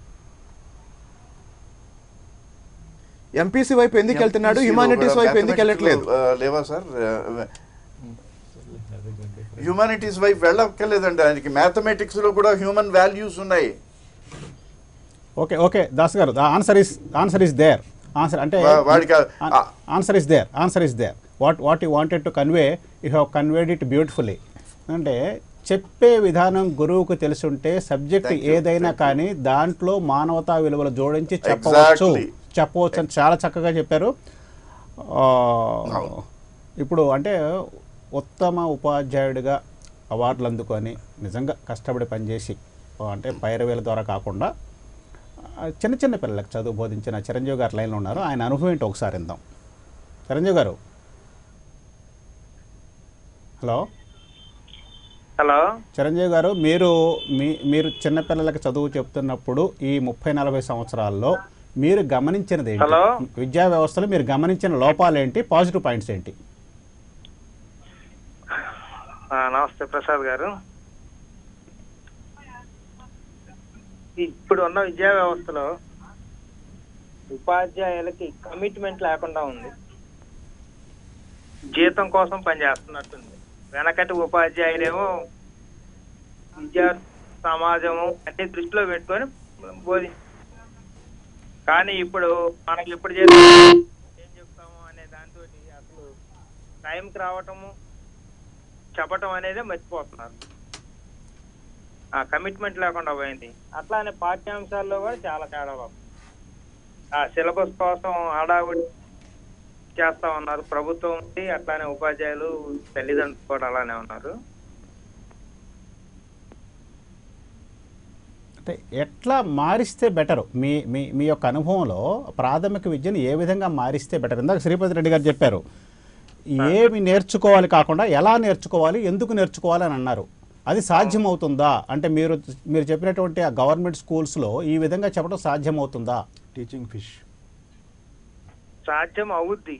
[SPEAKER 4] ఎంపీసీ వైపు ఎందుకు వెళ్తున్నాడు
[SPEAKER 2] MPC లో
[SPEAKER 4] హ్యుమానిటీస్
[SPEAKER 2] కూడా
[SPEAKER 4] వైపు ఎందుకు
[SPEAKER 2] mathematics
[SPEAKER 4] వెళ్ళట్లేదు
[SPEAKER 2] లో, ఆ, లేవా సార్ హ్యూమానిటీస్ వైపు వెళ్ళక్కర్లేదండి ఆయనకి మ్యాథమెటిక్స్ లో కూడా హ్యూమన్ వాల్యూస్ ఉన్నాయి
[SPEAKER 1] okay okay Das garu the answer is answer is there answer అంటే
[SPEAKER 2] వా- వాడికి ఆ-
[SPEAKER 1] answer is there answer is there what what you wanted to convey you have conveyed it beautifully అంటే చెప్పే విధానం గురువుకు తెలుసుంటే సబ్జెక్ట్
[SPEAKER 2] Thank you,
[SPEAKER 1] ఏదైనా
[SPEAKER 2] thank you.
[SPEAKER 1] కానీ దాంట్లో మానవతా విలువలు జోడించి చెప్పవచ్చు
[SPEAKER 2] Exactly.
[SPEAKER 1] చెప్పవచ్చు అని చాలా చక్కగా చెప్పారు ఆ, ఇప్పుడు అంటే ఉత్తమ ఉపాధ్యాయుడిగా అవార్డులు అందుకొని నిజంగా కష్టపడి పనిచేసి ఆ, అంటే పైరవేల ద్వారా కాకుండా ఆ, చిన్న చిన్న పిల్లలకు చదువు బోధించిన చిరంజీవి గారు లైన్లో ఉన్నారు ఆయన అనుభవం ఏంటో ఒకసారి ఇందాం చిరంజీవి గారు హలో
[SPEAKER 5] హలో
[SPEAKER 1] చిరంజీవి గారు మీరు మీ మీరు చిన్నపిల్లలకి చదువు చెప్తున్నప్పుడు ఈ ముప్పై నలభై సంవత్సరాల్లో మీరు గమనించినది ఏంటి
[SPEAKER 5] హలో?
[SPEAKER 1] విద్యా వ్యవస్థలో మీరు గమనించిన లోపాలు ఏంటి పాజిటివ్ పాయింట్స్ ఏంటి
[SPEAKER 5] ఆ, నమస్తే ప్రసాద్ గారు ఇప్పుడు ఉన్న విద్యా వ్యవస్థలో ఉపాధ్యాయులకి కమిట్మెంట్ లేకుండా ఉంది జీతం కోసం పనిచేస్తున్నట్టుంది వెనకటి ఉపాధ్యాయులేమో విద్యా సమాజము అన్ని దృష్టిలో పెట్టుకొని బోధి కానీ ఇప్పుడు మనకి ఎప్పుడు చేస్తాం ఏం చెప్తాము అనే దాంతో అసలు టైంకి రావటము చెప్పటం అనేది మర్చిపోతున్నారు ఆ కమిట్మెంట్ లేకుండా పోయింది అట్లానే పాఠ్యాంశాల్లో కూడా చాలా తేడా ఉంది. ఆ సిలబస్ కోసం హడావుడి చేస్తా ఉన్నారు ప్రభుత్వం ఉంది అట్లానే ఉపాధ్యాయులు తల్లిదండ్రులు కూడా అలానే ఉన్నారు
[SPEAKER 1] అంటే ఎట్లా మారిస్తే బెటర్ మీ మీ మీ యొక్క అనుభవంలో ప్రాథమిక విద్యను ఏ విధంగా మారిస్తే బెటర్ ఇందాక శ్రీపతి రెడ్డి గారు చెప్పారు ఏమి నేర్చుకోవాలి కాకుండా ఎలా నేర్చుకోవాలి ఎందుకు నేర్చుకోవాలి అని అన్నారు అది సాధ్యమవుతుందా అంటే మీరు మీరు చెప్పినటువంటి ఆ గవర్నమెంట్ స్కూల్స్లో ఈ విధంగా చెప్పడం సాధ్యమవుతుందా
[SPEAKER 4] టీచింగ్ ఫిష్
[SPEAKER 5] సాధ్యం అవుద్ది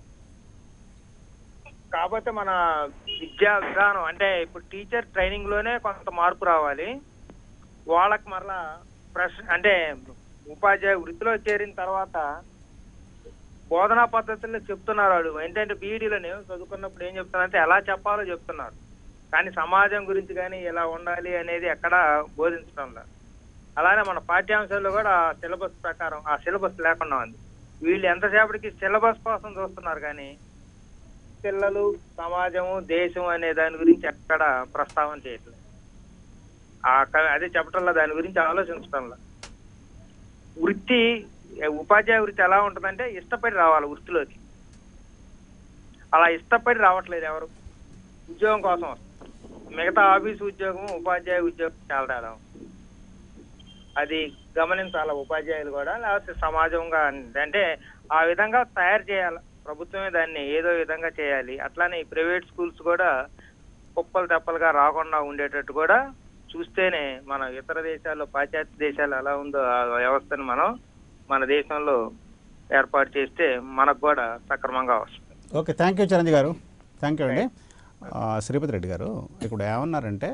[SPEAKER 5] కాకపోతే మన విద్యా విధానం అంటే ఇప్పుడు టీచర్ ట్రైనింగ్ లోనే కొంత మార్పు రావాలి వాళ్ళకి మరలా ప్రశ్న అంటే ఉపాధ్యాయ వృత్తిలో చేరిన తర్వాత బోధనా పద్ధతుల్లో చెప్తున్నారు వాళ్ళు ఏంటంటే బీఈడీలో నేను చదువుకున్నప్పుడు ఏం చెప్తున్నారంటే ఎలా చెప్పాలో చెప్తున్నారు కానీ సమాజం గురించి కానీ ఎలా ఉండాలి అనేది ఎక్కడా బోధించడం లేదు అలానే మన పాఠ్యాంశాల్లో కూడా సిలబస్ ప్రకారం ఆ సిలబస్ లేకుండా ఉంది వీళ్ళు ఎంతసేపటికి సిలబస్ కోసం చూస్తున్నారు కానీ పిల్లలు సమాజము దేశం అనే దాని గురించి ఎక్కడ ప్రస్తావన చేయట్లేదు ఆ క- అదే చెప్పటంలో దాని గురించి ఆలోచించటంలో వృత్తి ఏ, ఉపాధ్యాయ వృత్తి ఎలా ఉంటుందంటే ఇష్టపడి రావాలి వృత్తిలోకి అలా ఇష్టపడి రావట్లేదు ఎవరు ఉద్యోగం కోసం వస్తారు. మిగతా ఆఫీస్ ఉద్యోగం ఉపాధ్యాయ ఉద్యోగం చాలా తేడా ఉంది. అది గమనించాలి ఉపాధ్యాయులు కూడా లేకపోతే సమాజంగా అంటే ఆ విధంగా తయారు చేయాలి ప్రభుత్వమే దాన్ని ఏదో విధంగా చేయాలి అట్లానే ఈ ప్రైవేట్ స్కూల్స్ కూడా కుప్పలు తెప్పలుగా రాకుండా ఉండేటట్టు కూడా చూస్తేనే మన ఇతర దేశాల్లో పాశ్చాత్య దేశాలు ఎలా ఉందో ఆ వ్యవస్థను మనం మన దేశంలో ఏర్పాటు చేస్తే మనకు కూడా సక్రమంగా వస్తుంది
[SPEAKER 1] ఓకే థ్యాంక్ యూ చిరంజీవి గారు థ్యాంక్ యూ అండి ఆ, శ్రీపతి రెడ్డి గారు ఇప్పుడు ఏమన్నారంటే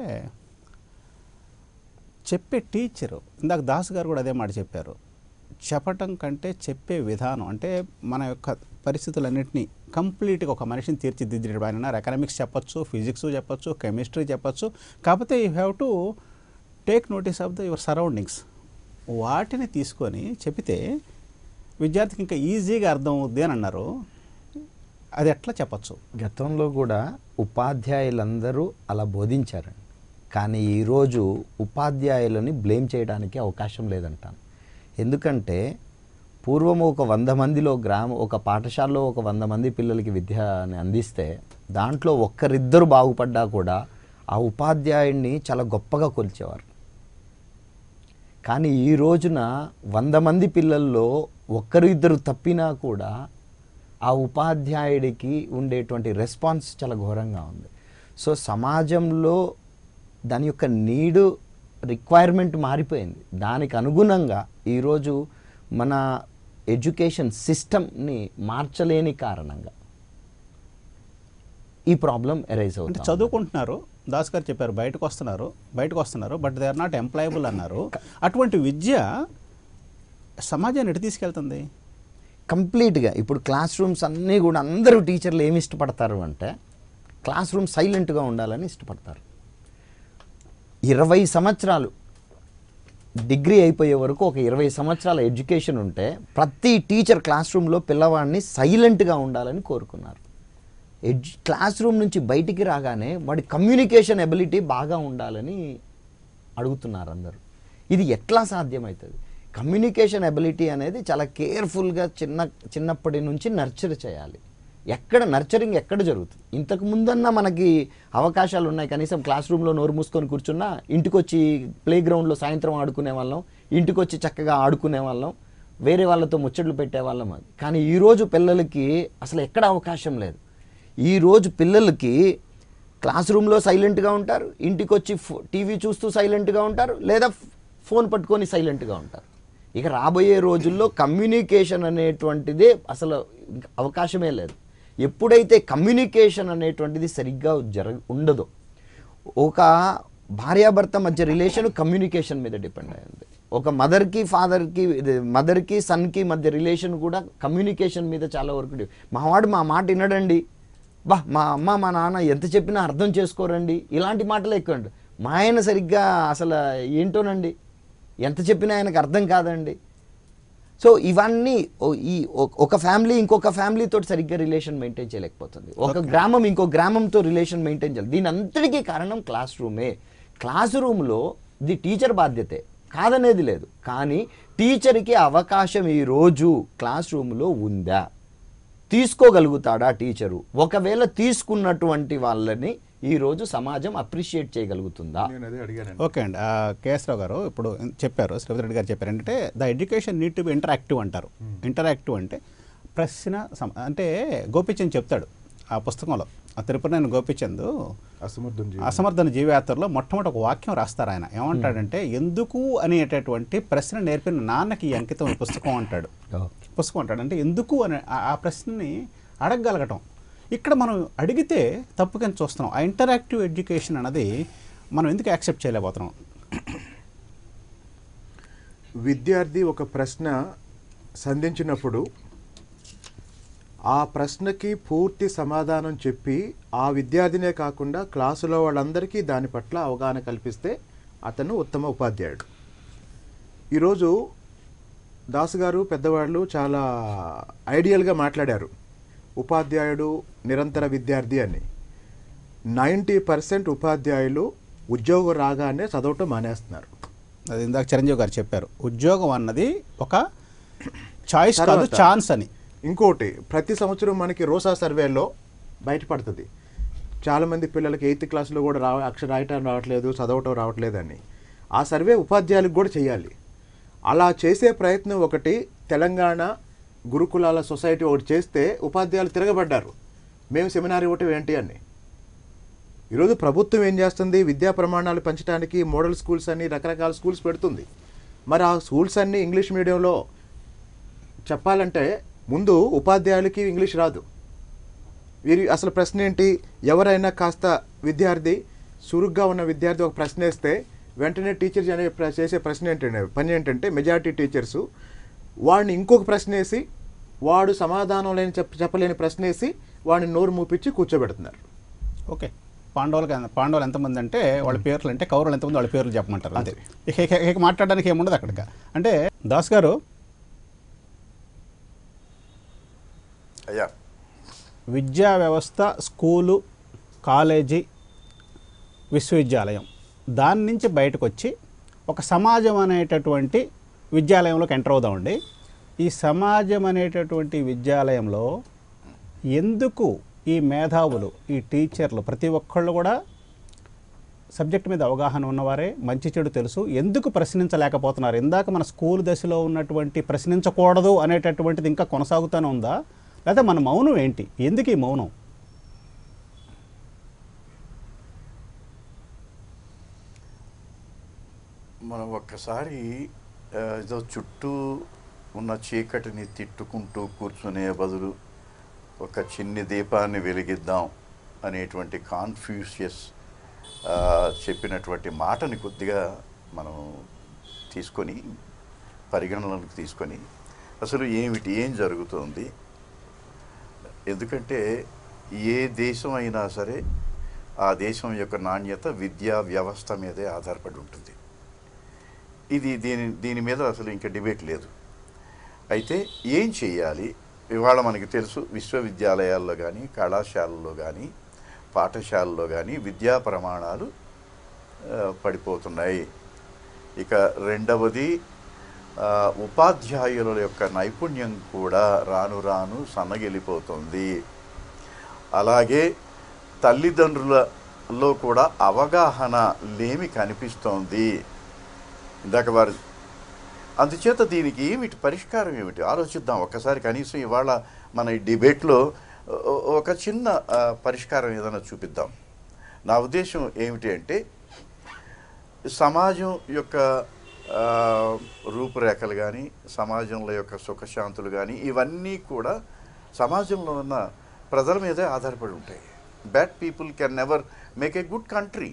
[SPEAKER 1] చెప్పే టీచరు ఇందాక దాస్ గారు కూడా అదే మాట చెప్పారు చెప్పటం కంటే చెప్పే విధానం అంటే మన యొక్క పరిస్థితులన్నింటినీ కంప్లీట్గా ఒక మనిషిని తీర్చిదిద్దేటప్పుడు ఆయన అన్నారు ఎకనామిక్స్ చెప్పొచ్చు ఫిజిక్స్ చెప్పొచ్చు కెమిస్ట్రీ చెప్పొచ్చు కాకపోతే you have to take notice of the your surroundings వాటిని తీసుకొని చెబితే విద్యార్థికి ఇంకా ఈజీగా అర్థం అవుద్ది అని అన్నారు అది ఎట్లా చెప్పచ్చు
[SPEAKER 3] గతంలో కూడా ఉపాధ్యాయులందరూ అలా బోధించారండి కానీ ఈరోజు ఉపాధ్యాయులని బ్లేమ్ చేయడానికి అవకాశం లేదంటాను ఎందుకంటే పూర్వం ఒక వంద మందిలో గ్రామ ఒక పాఠశాలలో ఒక వంద మంది పిల్లలకి విద్యని అందిస్తే దాంట్లో ఒక్కరిద్దరు బాగుపడ్డా కూడా ఆ ఉపాధ్యాయుడిని చాలా గొప్పగా కొలిచేవారు కానీ ఈ రోజున వంద మంది పిల్లల్లో ఒక్కరు ఇద్దరు తప్పినా కూడా ఆ ఉపాధ్యాయుడికి ఉండేటువంటి రెస్పాన్స్ చాలా ఘోరంగా ఉంది సో సమాజంలో దాని యొక్క నీడు రిక్వైర్మెంట్ మారిపోయింది దానికి అనుగుణంగా ఈరోజు మన ఎడ్యుకేషన్ సిస్టమ్ని మార్చలేని కారణంగా ఈ ప్రాబ్లం ఎరైజ్
[SPEAKER 1] అంటే
[SPEAKER 3] అవుతుంది
[SPEAKER 1] చదువుకుంటున్నారు దాస్ గారు చెప్పారు బయటకు వస్తున్నారు బయటకు వస్తున్నారు but they are not employable అన్నారు అటువంటి విద్య సమాజాన్ని ఎటు తీసుకెళ్తుంది
[SPEAKER 3] కంప్లీట్గా ఇప్పుడు క్లాస్ రూమ్స్ అన్నీ కూడా అందరూ టీచర్లు ఏమి ఇష్టపడతారు అంటే క్లాస్ రూమ్ సైలెంట్గా ఉండాలని ఇష్టపడతారు ఇరవై సంవత్సరాలు డిగ్రీ అయిపోయే వరకు ఒక ఇరవై సంవత్సరాల ఎడ్యుకేషన్ ఉంటే ప్రతి టీచర్ క్లాస్ రూమ్లో పిల్లవాడిని సైలెంట్గా ఉండాలని కోరుకున్నారు ఎడ్జ్ క్లాస్ రూమ్ నుంచి బయటికి రాగానే వాడి కమ్యూనికేషన్ ఎబిలిటీ బాగా ఉండాలని అడుగుతున్నారు అందరూ ఇది ఎట్లా సాధ్యమవుతుంది కమ్యూనికేషన్ ఎబిలిటీ అనేది చాలా కేర్ఫుల్గా చిన్న చిన్నప్పటి నుంచి నర్చర్ చేయాలి ఎక్కడ నర్చరింగ్ ఎక్కడ జరుగుతుంది ఇంతకు ముందన్నా మనకి అవకాశాలు ఉన్నాయి కనీసం క్లాస్ రూమ్లో నోరు మూసుకొని కూర్చున్నా ఇంటికి వచ్చి ప్లే గ్రౌండ్లో సాయంత్రం ఆడుకునే వాళ్ళం ఇంటికి వచ్చి చక్కగా ఆడుకునే వాళ్ళం వేరే వాళ్ళతో ముచ్చట్లు పెట్టేవాళ్ళం అది కానీ ఈరోజు పిల్లలకి అసలు ఎక్కడ అవకాశం లేదు ఈరోజు పిల్లలకి క్లాస్ రూమ్లో సైలెంట్గా ఉంటారు ఇంటికి వచ్చి ఫో టీవీ చూస్తూ సైలెంట్గా ఉంటారు లేదా ఫ్- ఫోన్ పట్టుకొని సైలెంట్గా ఉంటారు ఇక రాబోయే రోజుల్లో కమ్యూనికేషన్ అనేటువంటిదే అసలు ఇంక అవకాశమే లేదు ఎప్పుడైతే కమ్యూనికేషన్ అనేటువంటిది సరిగ్గా జర ఉండదో ఒక భార్యాభర్త మధ్య రిలేషన్ కమ్యూనికేషన్ మీద డిపెండ్ అయింది ఒక మదర్కి ఫాదర్కి మదర్కి సన్కి మధ్య రిలేషన్ కూడా కమ్యూనికేషన్ మీద చాలా వరకు డి- మా వాడు మా మాట వినడండి బా మా అమ్మ మా నాన్న ఎంత చెప్పినా అర్థం చేసుకోరండి ఇలాంటి మాటలు ఎక్కువ అండి మా ఆయన సరిగ్గా అసలు ఏంటోనండి ఎంత చెప్పినా ఆయనకు అర్థం కాదండి సో ఇవన్నీ ఓ- ఈ ఒ- ఒక ఫ్యామిలీ ఇంకొక ఫ్యామిలీతో సరిగ్గా రిలేషన్ మెయింటైన్ చేయలేకపోతుంది ఒక గ్రామం ఇంకో గ్రామంతో రిలేషన్ మెయింటైన్ చేయాలి దీని అంతటికీ కారణం క్లాస్ రూమే క్లాస్ రూమ్లో ఇది టీచర్ బాధ్యతే కాదనేది లేదు కానీ టీచర్కి అవకాశం ఈ రోజు క్లాస్ రూమ్లో ఉందా తీసుకోగలుగుతాడా టీచరు ఒకవేళ తీసుకున్నటువంటి వాళ్ళని ఈరోజు సమాజం అప్రిషియేట్ చేయగలుగుతుందా
[SPEAKER 4] నేను అదే అడిగాను
[SPEAKER 1] ఓకే అండి ఆ, కేఎస్రావు గారు ఇప్పుడు చెప్పారు శ్రీపతి రెడ్డి గారు చెప్పారు ఏంటంటే the education need to be interactive అంటారు ఇంటరాక్టివ్ అంటే ప్రశ్న సమ- అంటే గోపిచంద్ చెప్తాడు ఆ పుస్తకంలో ఆ తిరుపతి గోపిచంద్
[SPEAKER 4] అసమర్థం
[SPEAKER 1] అసమర్థన జీవయాత్రలో మొట్టమొదటి ఒక వాక్యం రాస్తారు ఆయన ఏమంటాడంటే ఎందుకు అనేటటువంటి ప్రశ్న నేర్పిన నాన్నకి ఈ అంకితం ఈ పుస్తకం అంటాడు పుస్తకం అంటాడు అంటే ఎందుకు అనే ఆ- ఆ ప్రశ్నని అడగగలగటం ఇక్కడ మనం అడిగితే తప్పు కింద చూస్తున్నాం ఆ ఇంటరాక్టివ్ ఎడ్యుకేషన్ అన్నది మనం ఎందుకు యాక్సెప్ట్ చేయలేకపోతున్నాం
[SPEAKER 4] విద్యార్థి ఒక ప్రశ్న సంధించినప్పుడు ఆ ప్రశ్నకి పూర్తి సమాధానం చెప్పి ఆ విద్యార్థినే కాకుండా క్లాసులో వాళ్ళందరికీ దాని పట్ల అవగాహన కల్పిస్తే అతను ఉత్తమ ఉపాధ్యాయుడు ఈరోజు దాసు గారు పెద్దవాళ్ళు చాలా ఐడియల్గా మాట్లాడారు ఉపాధ్యాయుడు నిరంతర విద్యార్థి అని నైంటీ పర్సెంట్ ఉపాధ్యాయులు ఉద్యోగం రాగానే చదవటం మానేస్తున్నారు
[SPEAKER 1] అది ఇందాక చిరంజీవి గారు చెప్పారు ఉద్యోగం అన్నది ఒక చాయిస్ కాదు
[SPEAKER 4] తర్వాత-
[SPEAKER 1] ఛాన్స్ అని
[SPEAKER 4] ఇంకోటి ప్రతి సంవత్సరం మనకి రోసా సర్వేలో బయటపడుతుంది చాలామంది పిల్లలకి ఎయిత్ క్లాస్లో కూడా రా అక్షర రాయటం రావట్లేదు చదవటం రావట్లేదు అని ఆ సర్వే ఉపాధ్యాయులకు కూడా చేయాలి అలా చేసే ప్రయత్నం ఒకటి తెలంగాణ గురుకులాల సొసైటీ ఒకటి చేస్తే ఉపాధ్యాయులు తిరగబడ్డారు మేము సెమినార్ ఇవ్వటం ఏంటి అని ఈరోజు ప్రభుత్వం ఏం చేస్తుంది విద్యా ప్రమాణాలు పెంచడానికి మోడల్ స్కూల్స్ అని రకరకాల స్కూల్స్ పెడుతుంది మరి ఆ స్కూల్స్ అన్నీ ఇంగ్లీష్ మీడియంలో చెప్పాలంటే ముందు ఉపాధ్యాయులకి ఇంగ్లీష్ రాదు వీరి అసలు ప్రశ్న ఏంటి ఎవరైనా కాస్త విద్యార్థి చురుగ్గా ఉన్న విద్యార్థి ఒక ప్రశ్న వేస్తే వెంటనే టీచర్ అనే ప్ర- చేసే ప్రశ్న ఏంటంటే పని ఏంటంటే మెజారిటీ టీచర్స్ వాడిని ఇంకొక ప్రశ్న వేసి వాడు సమాధానం లేని చెప్ప చెప్పలేని ప్రశ్న వేసి వాడిని నోరు మూపించి కూర్చోబెడుతున్నారు
[SPEAKER 1] ఓకే పాండవులకి ఎంత- పాండవులు ఎంతమంది అంటే వాళ్ళ పేర్లు అంటే కౌరవులు ఎంతమంది వాళ్ళ పేర్లు చెప్పమంటారు అంతే ఇక ఇక- ఇక మాట్లాడడానికి ఏముండదు అక్కడికి అంటే దాస్ గారు
[SPEAKER 2] అయ్యా
[SPEAKER 1] విద్యా వ్యవస్థ స్కూలు కాలేజీ విశ్వవిద్యాలయం దాని నుంచి బయటకు వచ్చి ఒక సమాజం అనేటటువంటి విద్యాలయంలోకి ఎంటర్ అవుదామండి ఈ సమాజం అనేటటువంటి విద్యాలయంలో ఎందుకు ఈ మేధావులు ఈ టీచర్లు ప్రతి ఒక్కళ్ళు కూడా సబ్జెక్ట్ మీద అవగాహన ఉన్నవారే మంచి చెడు తెలుసు ఎందుకు ప్రశ్నించలేకపోతున్నారు ఇందాక మన స్కూల్ దశలో ఉన్నటువంటి ప్రశ్నించకూడదు అనేటటువంటిది ఇంకా కొనసాగుతూనే ఉందా లేదా మన మౌనం ఏంటి ఎందుకు ఈ మౌనం
[SPEAKER 2] మనం ఒక్కసారి ఆ, ఏదో చుట్టూ ఉన్న చీకటిని తిట్టుకుంటూ కూర్చునే బదులు ఒక చిన్ని దీపాన్ని వెలిగిద్దాం అనేటువంటి కాన్ఫ్యూషియస్ ఆ, చెప్పినటువంటి మాటని కొద్దిగా మనం తీసుకొని పరిగణనలోకి తీసుకొని అసలు ఏమిటి ఏం జరుగుతోంది ఎందుకంటే ఏ దేశం అయినా సరే ఆ దేశం యొక్క నాణ్యత విద్యా వ్యవస్థ మీదే ఆధారపడి ఉంటుంది ఇది దీని దీని మీద అసలు ఇంకా డిబేట్ లేదు అయితే ఏం చేయాలి ఇవాళ మనకి తెలుసు విశ్వవిద్యాలయాల్లో కానీ కళాశాలల్లో కానీ పాఠశాలల్లో కానీ విద్యా ప్రమాణాలు ఆ, పడిపోతున్నాయి ఇక రెండవది ఆ, ఉపాధ్యాయుల యొక్క నైపుణ్యం కూడా రాను రాను సన్నగిలిపోతుంది అలాగే తల్లిదండ్రులలో కూడా అవగాహన లేమి కనిపిస్తోంది ఇందాక వారు అందుచేత దీనికి ఏమిటి పరిష్కారం ఏమిటి ఆలోచిద్దాం ఒక్కసారి కనీసం ఇవాళ మన ఈ డిబేట్లో ఒ- ఒక చిన్న ఆ, పరిష్కారం ఏదైనా చూపిద్దాం నా ఉద్దేశం ఏమిటి అంటే సమాజం యొక్క ఆ, రూపురేఖలు కానీ సమాజంలో యొక్క సుఖశాంతులు కానీ ఇవన్నీ కూడా సమాజంలో ఉన్న ప్రజల మీదే ఆధారపడి ఉంటాయి bad people can never make a good country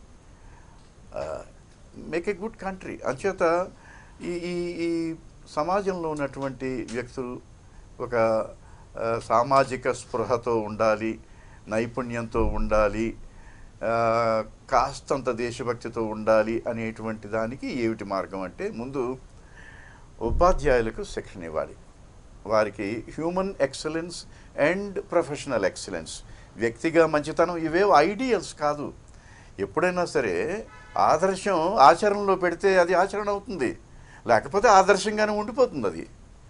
[SPEAKER 2] make a good country అంచేత ఈ ఈ ఈ సమాజంలో ఉన్నటువంటి వ్యక్తులు ఒక ఆ, సామాజిక స్పృహతో ఉండాలి నైపుణ్యంతో ఉండాలి ఆ, కాస్తంత దేశభక్తితో ఉండాలి అనేటువంటి దానికి ఏమిటి మార్గం అంటే ముందు ఉపాధ్యాయులకు శిక్షణ ఇవ్వాలి వారికి human excellence and professional excellence వ్యక్తిగా మంచితనం ఇవేవో ఐడియల్స్ కాదు ఎప్పుడైనా సరే ఆదర్శం ఆచరణలో పెడితే అది ఆచరణ అవుతుంది లేకపోతే ఆదర్శంగానే ఉండిపోతుంది అది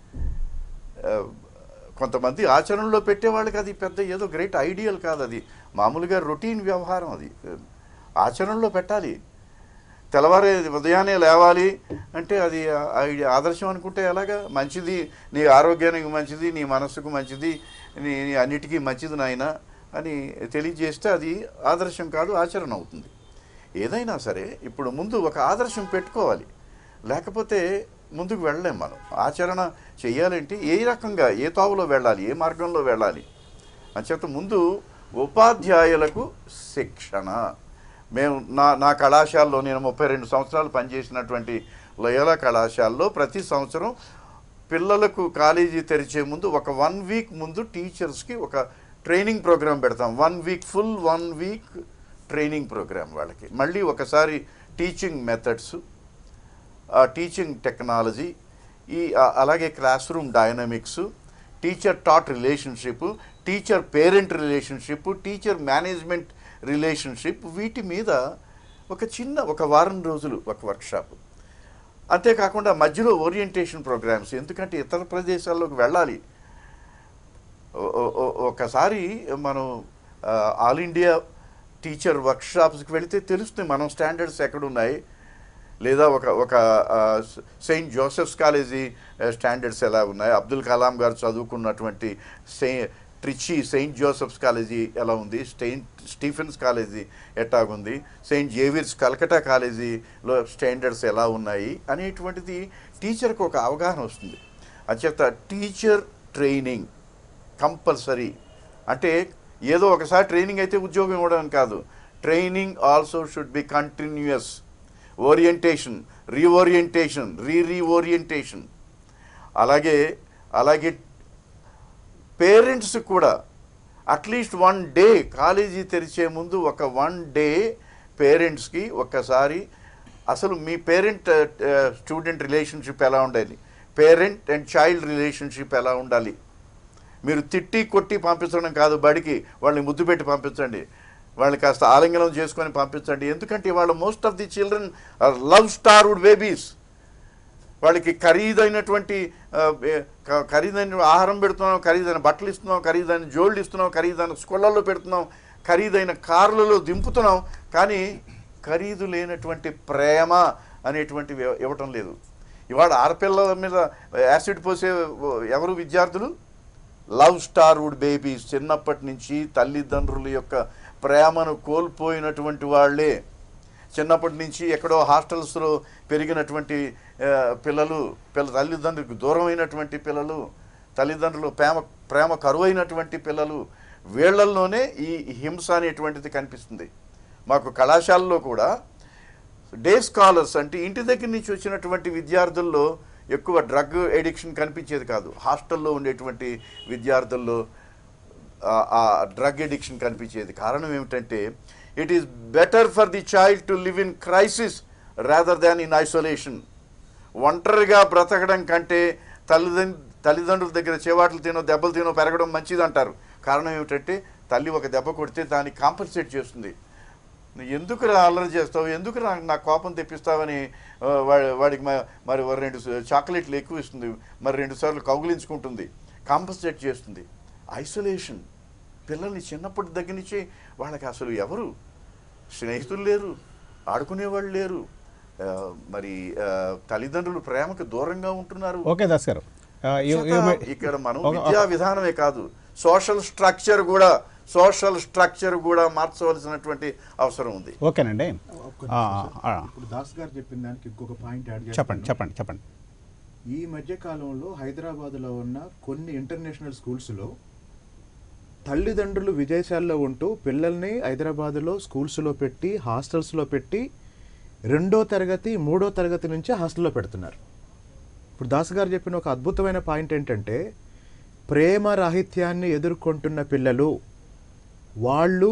[SPEAKER 2] ఆ, కొంతమంది ఆచరణలో పెట్టే వాళ్ళకి అది పెద్ద ఏదో గ్రేట్ ఐడియల్ కాదు అది మామూలుగా రొటీన్ వ్యవహారం అది ఆచరణలో పెట్టాలి తెల్లవారే ఉదయాన్నే లేవాలి అంటే అది ఆ- ఐ- ఆదర్శం అనుకుంటే ఎలాగా మంచిది నీ ఆరోగ్యానికి మంచిది నీ మనస్సుకు మంచిది నీ నీ అన్నిటికీ మంచిది నాయన అని తెలియజేస్తే అది ఆదర్శం కాదు ఆచరణ అవుతుంది ఏదైనా సరే ఇప్పుడు ముందు ఒక ఆదర్శం పెట్టుకోవాలి లేకపోతే ముందుకు వెళ్ళలేం మనం ఆచరణ చేయాలంటే ఏ రకంగా ఏ తావులో వెళ్ళాలి ఏ మార్గంలో వెళ్ళాలి అంచేత ముందు ఉపాధ్యాయులకు శిక్షణ మేము నా నా కళాశాలలో నేను ముప్పై రెండు సంవత్సరాలు పనిచేసినటువంటి లయోలా కళాశాలలో ప్రతి సంవత్సరం పిల్లలకు కాలేజీ తెరిచే ముందు ఒక వన్ వీక్ ముందు టీచర్స్కి ఒక ట్రైనింగ్ ప్రోగ్రామ్ పెడతాం one week full one week training program వాళ్ళకి మళ్ళీ ఒకసారి టీచింగ్ మెథడ్స్ ఆ టీచింగ్ టెక్నాలజీ ఈ ఆ- అలాగే classroom dynamics teacher taught relationship teacher parent relationship teacher management relationship వీటి మీద ఒక చిన్న ఒక వారం రోజులు ఒక వర్క్షాప్ అంతేకాకుండా మధ్యలో ఓరియంటేషన్ ప్రోగ్రామ్స్ ఎందుకంటే ఇతర ప్రదేశాల్లోకి వెళ్ళాలి ఓ- ఓ- ఓ- ఒకసారి మనం ఆ, ఆల్ ఇండియా టీచర్ వర్క్షాప్స్కి వెళితే తెలుస్తుంది మనం స్టాండర్డ్స్ ఎక్కడున్నాయి లేదా ఒక ఒక ఆ, సెయింట్ జోసెఫ్స్ కాలేజీ ఆ, స్టాండర్డ్స్ ఎలా ఉన్నాయి అబ్దుల్ కలాం గారు చదువుకున్నటువంటి సెయి ట్రిచి సెయింట్ జోసెఫ్స్ కాలేజీ ఎలా ఉంది సెయింట్ స్టీఫెన్స్ కాలేజీ ఎట్టాగుంది సెయింట్ జేవియర్స్ కలకటా కాలేజీలో స్టాండర్డ్స్ ఎలా ఉన్నాయి అనేటువంటిది టీచర్కి ఒక అవగాహన వస్తుంది అంచేత టీచర్ ట్రైనింగ్ కంపల్సరీ అంటే ఏదో ఒకసారి ట్రైనింగ్ అయితే ఉద్యోగం ఇవ్వడం కాదు training also should be continuous orientation reorientation re reorientation అలాగే అలాగే పేరెంట్స్ కూడా అట్లీస్ట్ వన్ డే కాలేజీ తెరిచే ముందు ఒక వన్ డే పేరెంట్స్కి ఒక్కసారి అసలు మీ పేరెంట్ స్టూడెంట్ రిలేషన్షిప్ ఎలా ఉండాలి పేరెంట్ అండ్ చైల్డ్ రిలేషన్షిప్ ఎలా ఉండాలి మీరు తిట్టి కొట్టి పంపించడం కాదు బడికి వాళ్ళని ముద్దు పెట్టి పంపించండి వాళ్ళని కాస్త ఆలింగనం చేసుకొని పంపించండి ఎందుకంటే వాళ్ళ most of the children are love starved babies వాళ్ళకి ఖరీదైనటువంటి ఆ, ఏ, క- ఖరీదైన ఆహారం పెడుతున్నాం ఖరీదైన బట్టలు ఇస్తున్నాం ఖరీదైన జోళ్ళు ఇస్తున్నాం ఖరీదైన స్కూళ్ళల్లో పెడుతున్నాం ఖరీదైన కార్లలో దింపుతున్నాం కానీ ఖరీదు లేనటువంటి ప్రేమ అనేటువంటివి ఇవ్వ- ఇవ్వటం లేదు ఇవాళ ఆడపిల్లల మీద యాసిడ్ పోసే ఎవరు విద్యార్థులు లవ్ స్టార్వుడ్ బేబీస్ చిన్నప్పటి నుంచి తల్లిదండ్రుల యొక్క ప్రేమను కోల్పోయినటువంటి వాళ్ళే చిన్నప్పటి నుంచి ఎక్కడో హాస్టల్స్లో పెరిగినటువంటి ఆ, పిల్లలు పిల్ల తల్లిదండ్రులకు దూరమైనటువంటి పిల్లలు తల్లిదండ్రులు ప్రేమ ప్రేమ కరువైనటువంటి పిల్లలు వీళ్ళల్లోనే ఈ హింస అనేటువంటిది కనిపిస్తుంది మాకు కళాశాలలో కూడా డే స్కాలర్స్ అంటే ఇంటి దగ్గర నుంచి వచ్చినటువంటి విద్యార్థుల్లో ఎక్కువ డ్రగ్ ఎడిక్షన్ కనిపించేది కాదు హాస్టల్లో ఉండేటువంటి విద్యార్థుల్లో ఆ- ఆ డ్రగ్ ఎడిక్షన్ కనిపించేది కారణం ఏమిటంటే it is better for the child to live in crisis rather than in isolation ఒంటరిగా బ్రతకడం కంటే తల్లిదండ్రు తల్లిదండ్రుల దగ్గర చేవాట్లు తినో దెబ్బలు తినో పెరగడం మంచిది అంటారు కారణం ఏమిటంటే తల్లి ఒక దెబ్బ కొడితే దాన్ని కాంపన్సేట్ చేస్తుంది నువ్వు ఎందుకు రా అల్లరి చేస్తావు ఎందుకు రా నా కోపం తెప్పిస్తావని ఆ, వా- వాడికి మ- మరి ఓ రెండు స- చాక్లెట్లు ఎక్కువ ఇస్తుంది మరి రెండు సార్లు కౌగిలించుకుంటుంది కాంపన్సేట్ చేస్తుంది ఐసోలేషన్ పిల్లల్ని చిన్నప్పటి దగ్గర నుంచి వాళ్ళకి అసలు ఎవరు స్నేహితులు లేరు ఆడుకునేవాళ్ళు లేరు ఆ, మరి ఆ, తల్లిదండ్రులు ప్రేమకు దూరంగా ఉంటున్నారు
[SPEAKER 1] ఓకే దాస్ గారు ఆ, you- you
[SPEAKER 2] చేత
[SPEAKER 1] may-
[SPEAKER 2] ఇక్కడ మనం
[SPEAKER 1] ఒక-
[SPEAKER 2] విద్యా విధానమే కాదు సోషల్ స్ట్రక్చర్ కూడా సోషల్ స్ట్రక్చర్ కూడా మార్చవలసినటువంటి అవసరం ఉంది
[SPEAKER 1] ఓకేనండి
[SPEAKER 6] ఒక్క
[SPEAKER 1] ఆ,
[SPEAKER 6] నిమిషం సార్.
[SPEAKER 1] ఆ,
[SPEAKER 6] ఇప్పుడు దాస్ గారు చెప్పిన దానికి ఇంకొక పాయింట్ యాడ్
[SPEAKER 1] చెప్పండి
[SPEAKER 6] చేస్తాను.
[SPEAKER 1] చెప్పండి చెప్పండి
[SPEAKER 6] ఈ మధ్య కాలంలో హైదరాబాద్లో ఉన్న కొన్ని ఇంటర్నేషనల్ స్కూల్స్లో తల్లిదండ్రులు విదేశాల్లో ఉంటూ పిల్లల్ని హైదరాబాద్లో స్కూల్స్లో పెట్టి హాస్టల్స్లో పెట్టి రెండో తరగతి మూడో తరగతి నుంచే హాస్టల్లో పెడుతున్నారు ఇప్పుడు దాస్ గారు చెప్పిన ఒక అద్భుతమైన పాయింట్ ఏంటంటే ప్రేమ రాహిత్యాన్ని ఎదుర్కొంటున్న పిల్లలు వాళ్ళు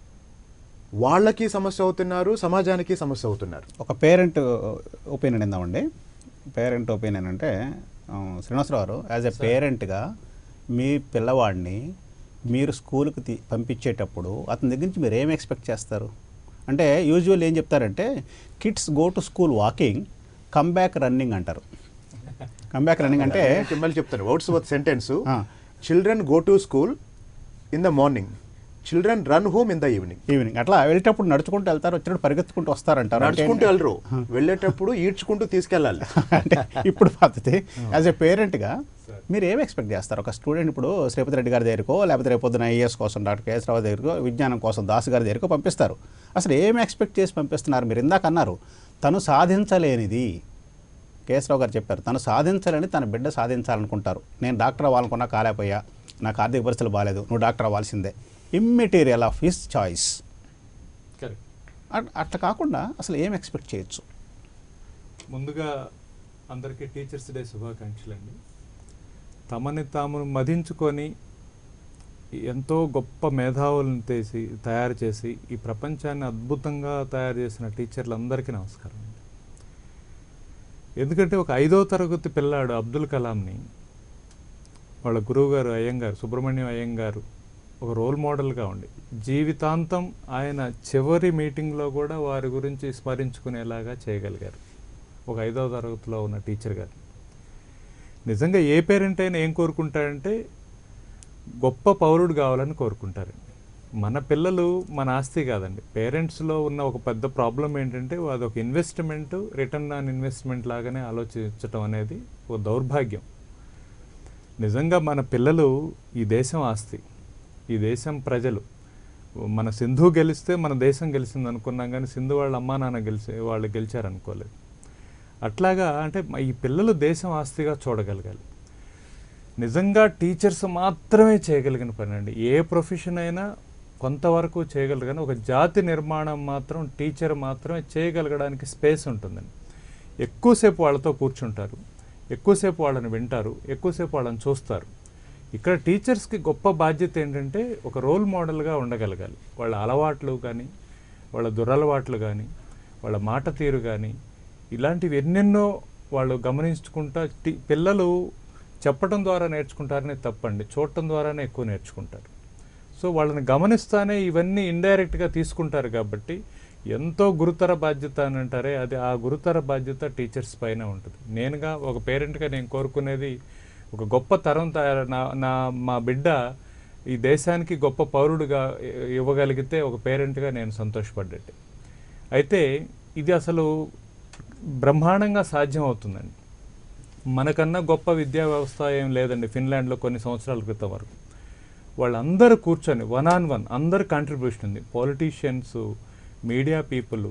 [SPEAKER 6] వాళ్ళకి సమస్య అవుతున్నారు సమాజానికి సమస్య అవుతున్నారు
[SPEAKER 1] ఒక పేరెంట్ ఒపీనియన్ ఇందామండి పేరెంట్ ఒపీనియన్ అంటే ఆ, శ్రీనివాసరావు గారు యాజ్ ఎ పేరెంట్గా మీ పిల్లవాడిని మీరు స్కూల్కి తీ పంపించేటప్పుడు అతని దగ్గర నుంచి మీరు ఏం ఎక్స్పెక్ట్ చేస్తారు అంటే యూజువల్ ఏం చెప్తారంటే kids go to school walking come back running అంటారు కమ్ బ్యాక్ రన్నింగ్ అంటే
[SPEAKER 6] నేను మళ్ళీ చెప్తాను వర్డ్స్ వర్త్ సెంటెన్స్
[SPEAKER 1] ఆ.
[SPEAKER 6] Children go to school in the morning children run home in the evening
[SPEAKER 1] evening అట్లా వెళ్ళేటప్పుడు నడుచుకుంటూ వెళ్తారు వచ్చినప్పుడు పరిగెత్తుకుంటూ వస్తారంటారు అంటే
[SPEAKER 6] నడుచుకుంటూ వెళ్ళరు వెళ్ళేటప్పుడు ఈడ్చుకుంటూ తీసుకెళ్ళాలి
[SPEAKER 1] అంటే ఇప్పుడు పద్ధతి యాజ్ ఎ పేరెంట్గా మీరు ఏం ఎక్స్పెక్ట్ చేస్తారు ఒక స్టూడెంట్ ఇప్పుడు శ్రీపతి రెడ్డి గారి దగ్గరకో లేకపోతే రేపు పొద్దున ఐఏఎస్ కోసం డాక్టర్ కేఎస్ రావు దగ్గరకో విజ్ఞానం కోసం దాస్ గారి దగ్గరకో పంపిస్తారు అసలు ఏం ఎక్స్పెక్ట్ చేసి పంపిస్తున్నారు మీరు ఇందాక అన్నారు తను సాధించలేనిది కేఎస్ రావు గారు చెప్పారు తను సాధించాలని తన బిడ్డ సాధించాలనుకుంటారు నేను డాక్టర్ అవ్వాలనుకున్నా కాలేపోయా నాకు ఆర్థిక పరిస్థితులు బాగాలేదు నువ్వు డాక్టర్ అవ్వాల్సిందే immaterial of his choice
[SPEAKER 7] correct
[SPEAKER 1] అట్లా కాకుండా అసలు ఏం ఎక్స్పెక్ట్ చేయొచ్చు
[SPEAKER 7] ముందుగా అందరికీ టీచర్స్ డే శుభాకాంక్షలు అండి తమని తాము మదించుకొని ఎంతో గొప్ప మేధావులను తీసి తయారు చేసి ఈ ప్రపంచాన్ని అద్భుతంగా తయారు చేసిన టీచర్లందరికీ నమస్కారం అండి ఎందుకంటే ఒక ఐదో తరగతి పిల్లాడు అబ్దుల్ కలాంని వాళ్ళ గురువుగారు అయ్యంగారు సుబ్రహ్మణ్యం అయ్యంగారు ఒక రోల్ మోడల్గా ఉండి జీవితాంతం ఆయన చివరి మీటింగ్లో కూడా వారి గురించి స్మరించుకునేలాగా చేయగలిగారు ఒక ఐదవ తరగతిలో ఉన్న టీచర్ గారు నిజంగా ఏ పేరెంట్ అయినా ఏం కోరుకుంటాడంటే గొప్ప పౌరుడు కావాలని కోరుకుంటారండి మన పిల్లలు మన ఆస్తి కాదండి పేరెంట్స్లో ఉన్న ఒక పెద్ద ప్రాబ్లం ఏంటంటే అదొక ఇన్వెస్ట్మెంట్ రిటర్న్ ఆన్ ఇన్వెస్ట్మెంట్ లాగానే ఆలోచించటం అనేది ఒక దౌర్భాగ్యం నిజంగా మన పిల్లలు ఈ దేశం ఆస్తి ఈ దేశం ప్రజలు మన సింధు గెలిస్తే మన దేశం గెలిచింది అనుకున్నాం కానీ సింధు వాళ్ళ అమ్మా నాన్న గెలిచి వాళ్ళు గెలిచారు అనుకోలేదు అట్లాగా అంటే మ- ఈ పిల్లలు దేశం ఆస్తిగా చూడగలగాలి నిజంగా టీచర్స్ మాత్రమే చేయగలిగిన పని అండి ఏ ప్రొఫెషన్ అయినా కొంతవరకు చేయగలరు కానీ ఒక జాతి నిర్మాణం మాత్రం టీచర్ మాత్రమే చేయగలగడానికి స్పేస్ ఉంటుందండి ఎక్కువసేపు వాళ్ళతో కూర్చుంటారు ఎక్కువసేపు వాళ్ళని వింటారు ఎక్కువసేపు వాళ్ళని చూస్తారు ఇక్కడ టీచర్స్కి గొప్ప బాధ్యత ఏంటంటే ఒక రోల్ మోడల్గా ఉండగలగాలి వాళ్ళ అలవాట్లు కానీ వాళ్ళ దురలవాట్లు కానీ వాళ్ళ మాట తీరు కానీ ఇలాంటివి ఎన్నెన్నో వాళ్ళు గమనించుకుంటా టి- పిల్లలు చెప్పడం ద్వారా నేర్చుకుంటారనే తప్పండి చూడటం ద్వారానే ఎక్కువ నేర్చుకుంటారు సో వాళ్ళని గమనిస్తానే ఇవన్నీ ఇండైరెక్ట్గా తీసుకుంటారు కాబట్టి ఎంతో గురుతర బాధ్యత అని అంటారే అది ఆ గురుతర బాధ్యత టీచర్స్ పైన ఉంటుంది నేనుగా ఒక పేరెంట్గా నేను కోరుకునేది ఒక గొప్ప తరం తయారు నా నా మా బిడ్డ ఈ దేశానికి గొప్ప పౌరుడిగా ఇ- ఇవ్వగలిగితే ఒక పేరెంట్గా నేను సంతోషపడ్డట్టే అయితే ఇది అసలు బ్రహ్మాండంగా సాధ్యం అవుతుందండి మనకన్నా గొప్ప విద్యా వ్యవస్థ ఏం లేదండి ఫిన్లాండ్లో కొన్ని సంవత్సరాల క్రితం వరకు వాళ్ళందరూ కూర్చొని వన్ ఆన్ వన్ అందరు కాంట్రిబ్యూషన్ ఉంది politicians media people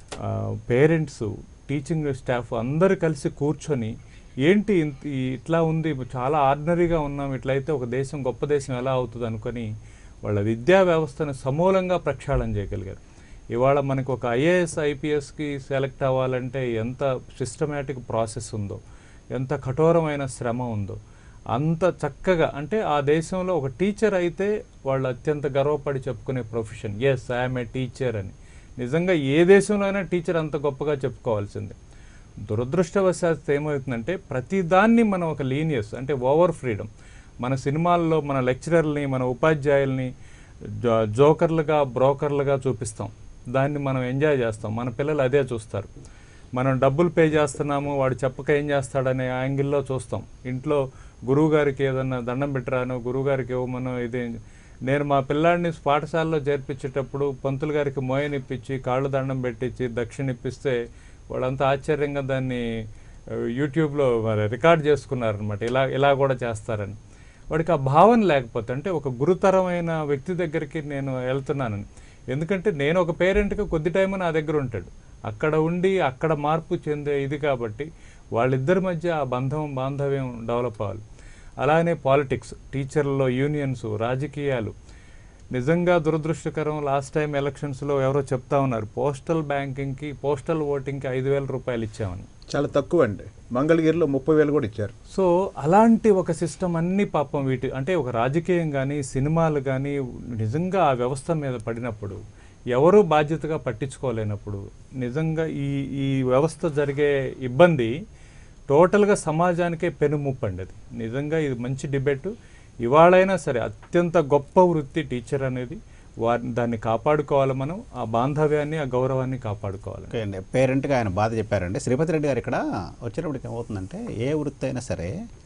[SPEAKER 7] parents teaching staff అందరు కలిసి కూర్చొని ఏంటి ఇంత- ఈ ఇట్లా ఉంది చాలా ఆర్డినరీగా ఉన్నాం ఇట్లయితే ఒక దేశం గొప్ప దేశం ఎలా అవుతుంది అనుకొని వాళ్ళ విద్యా వ్యవస్థను సమూలంగా ప్రక్షాళన చేయగలిగారు ఇవాళ మనకు ఒక ఐఏఎస్ ఐపీఎస్కి సెలెక్ట్ అవ్వాలంటే ఎంత సిస్టమేటిక్ ప్రాసెస్ ఉందో ఎంత కఠోరమైన శ్రమ ఉందో అంత చక్కగా అంటే ఆ దేశంలో ఒక టీచర్ అయితే వాళ్ళు అత్యంత గర్వపడి చెప్పుకునే profession yes I'm a teacher అని నిజంగా ఏ దేశంలో అయినా టీచర్ అంత గొప్పగా చెప్పుకోవాల్సిందే దురదృష్టవశాత్తు ఏమవుతుందంటే ప్రతిదాన్ని మనం ఒక లీనియస్ అంటే ఓవర్ ఫ్రీడమ్ మన సినిమాల్లో మన లెక్చరర్ని మన ఉపాధ్యాయుల్ని జో- జోకర్లుగా బ్రోకర్లుగా చూపిస్తాం దాన్ని మనం ఎంజాయ్ చేస్తాం మన పిల్లలు అదే చూస్తారు మనం డబ్బులు పే చేస్తున్నాము వాడు చెప్పక ఏం చేస్తాడనే యాంగిల్లో చూస్తాం ఇంట్లో గురువు గారికి ఏదన్నా దండం పెట్టరాను గురువు గారికి ఇవ్వమను ఇది నేను మా పిల్లాడిని పాఠశాలలో చేర్పించేటప్పుడు పంతులు గారికి మోయనిప్పించి కాళ్ళు దండం పెట్టించి దక్షిణ ఇప్పిస్తే వాళ్ళంతా ఆశ్చర్యంగా దాన్ని ఆ, యూట్యూబ్లో మరి రికార్డ్ చేసుకున్నారనమాట ఇలా ఇలా కూడా చేస్తారని వాడికి ఆ భావన లేకపోతే అంటే ఒక గురుతరమైన వ్యక్తి దగ్గరికి నేను వెళ్తున్నానని ఎందుకంటే నేను ఒక పేరెంట్గా కొద్ది టైం నా దగ్గర ఉంటాడు అక్కడ ఉండి అక్కడ మార్పు చెందే ఇది కాబట్టి వాళ్ళిద్దరి మధ్య ఆ బంధం బాంధవ్యం డెవలప్ అవ్వాలి అలానే పాలిటిక్స్ టీచర్లలో యూనియన్స్ రాజకీయాలు నిజంగా దురదృష్టకరం లాస్ట్ టైం ఎలక్షన్స్లో ఎవరో చెప్తా ఉన్నారు పోస్టల్ బ్యాంకింగ్కి పోస్టల్ ఓటింగ్కి ఐదు వేల రూపాయలు ఇచ్చామని
[SPEAKER 6] చాలా తక్కువ అండి మంగళగిరిలో ముప్పై వేలు కూడా ఇచ్చారు
[SPEAKER 7] సో అలాంటి ఒక సిస్టమ్ అన్ని పాపం వీటి అంటే ఒక రాజకీయం కానీ సినిమాలు కానీ నిజంగా ఆ వ్యవస్థ మీద పడినప్పుడు ఎవరూ బాధ్యతగా పట్టించుకోలేనప్పుడు నిజంగా ఈ ఈ వ్యవస్థ జరిగే ఇబ్బంది టోటల్గా సమాజానికే పెనుముప్పు అండి అది నిజంగా ఇది మంచి డిబేట్ ఇవాళైనా సరే అత్యంత గొప్ప వృత్తి టీచర్ అనేది వారిని దాన్ని కాపాడుకోవాలి మనం ఆ బాంధవ్యాన్ని ఆ గౌరవాన్ని కాపాడుకోవాలి
[SPEAKER 1] ఓకే అండి పేరెంట్గా ఆయన బాధ చెప్పారండి శ్రీపతి రెడ్డి గారు ఇక్కడ వచ్చేటప్పటికి ఏమవుతుందంటే ఏ వృత్తి అయినా సరే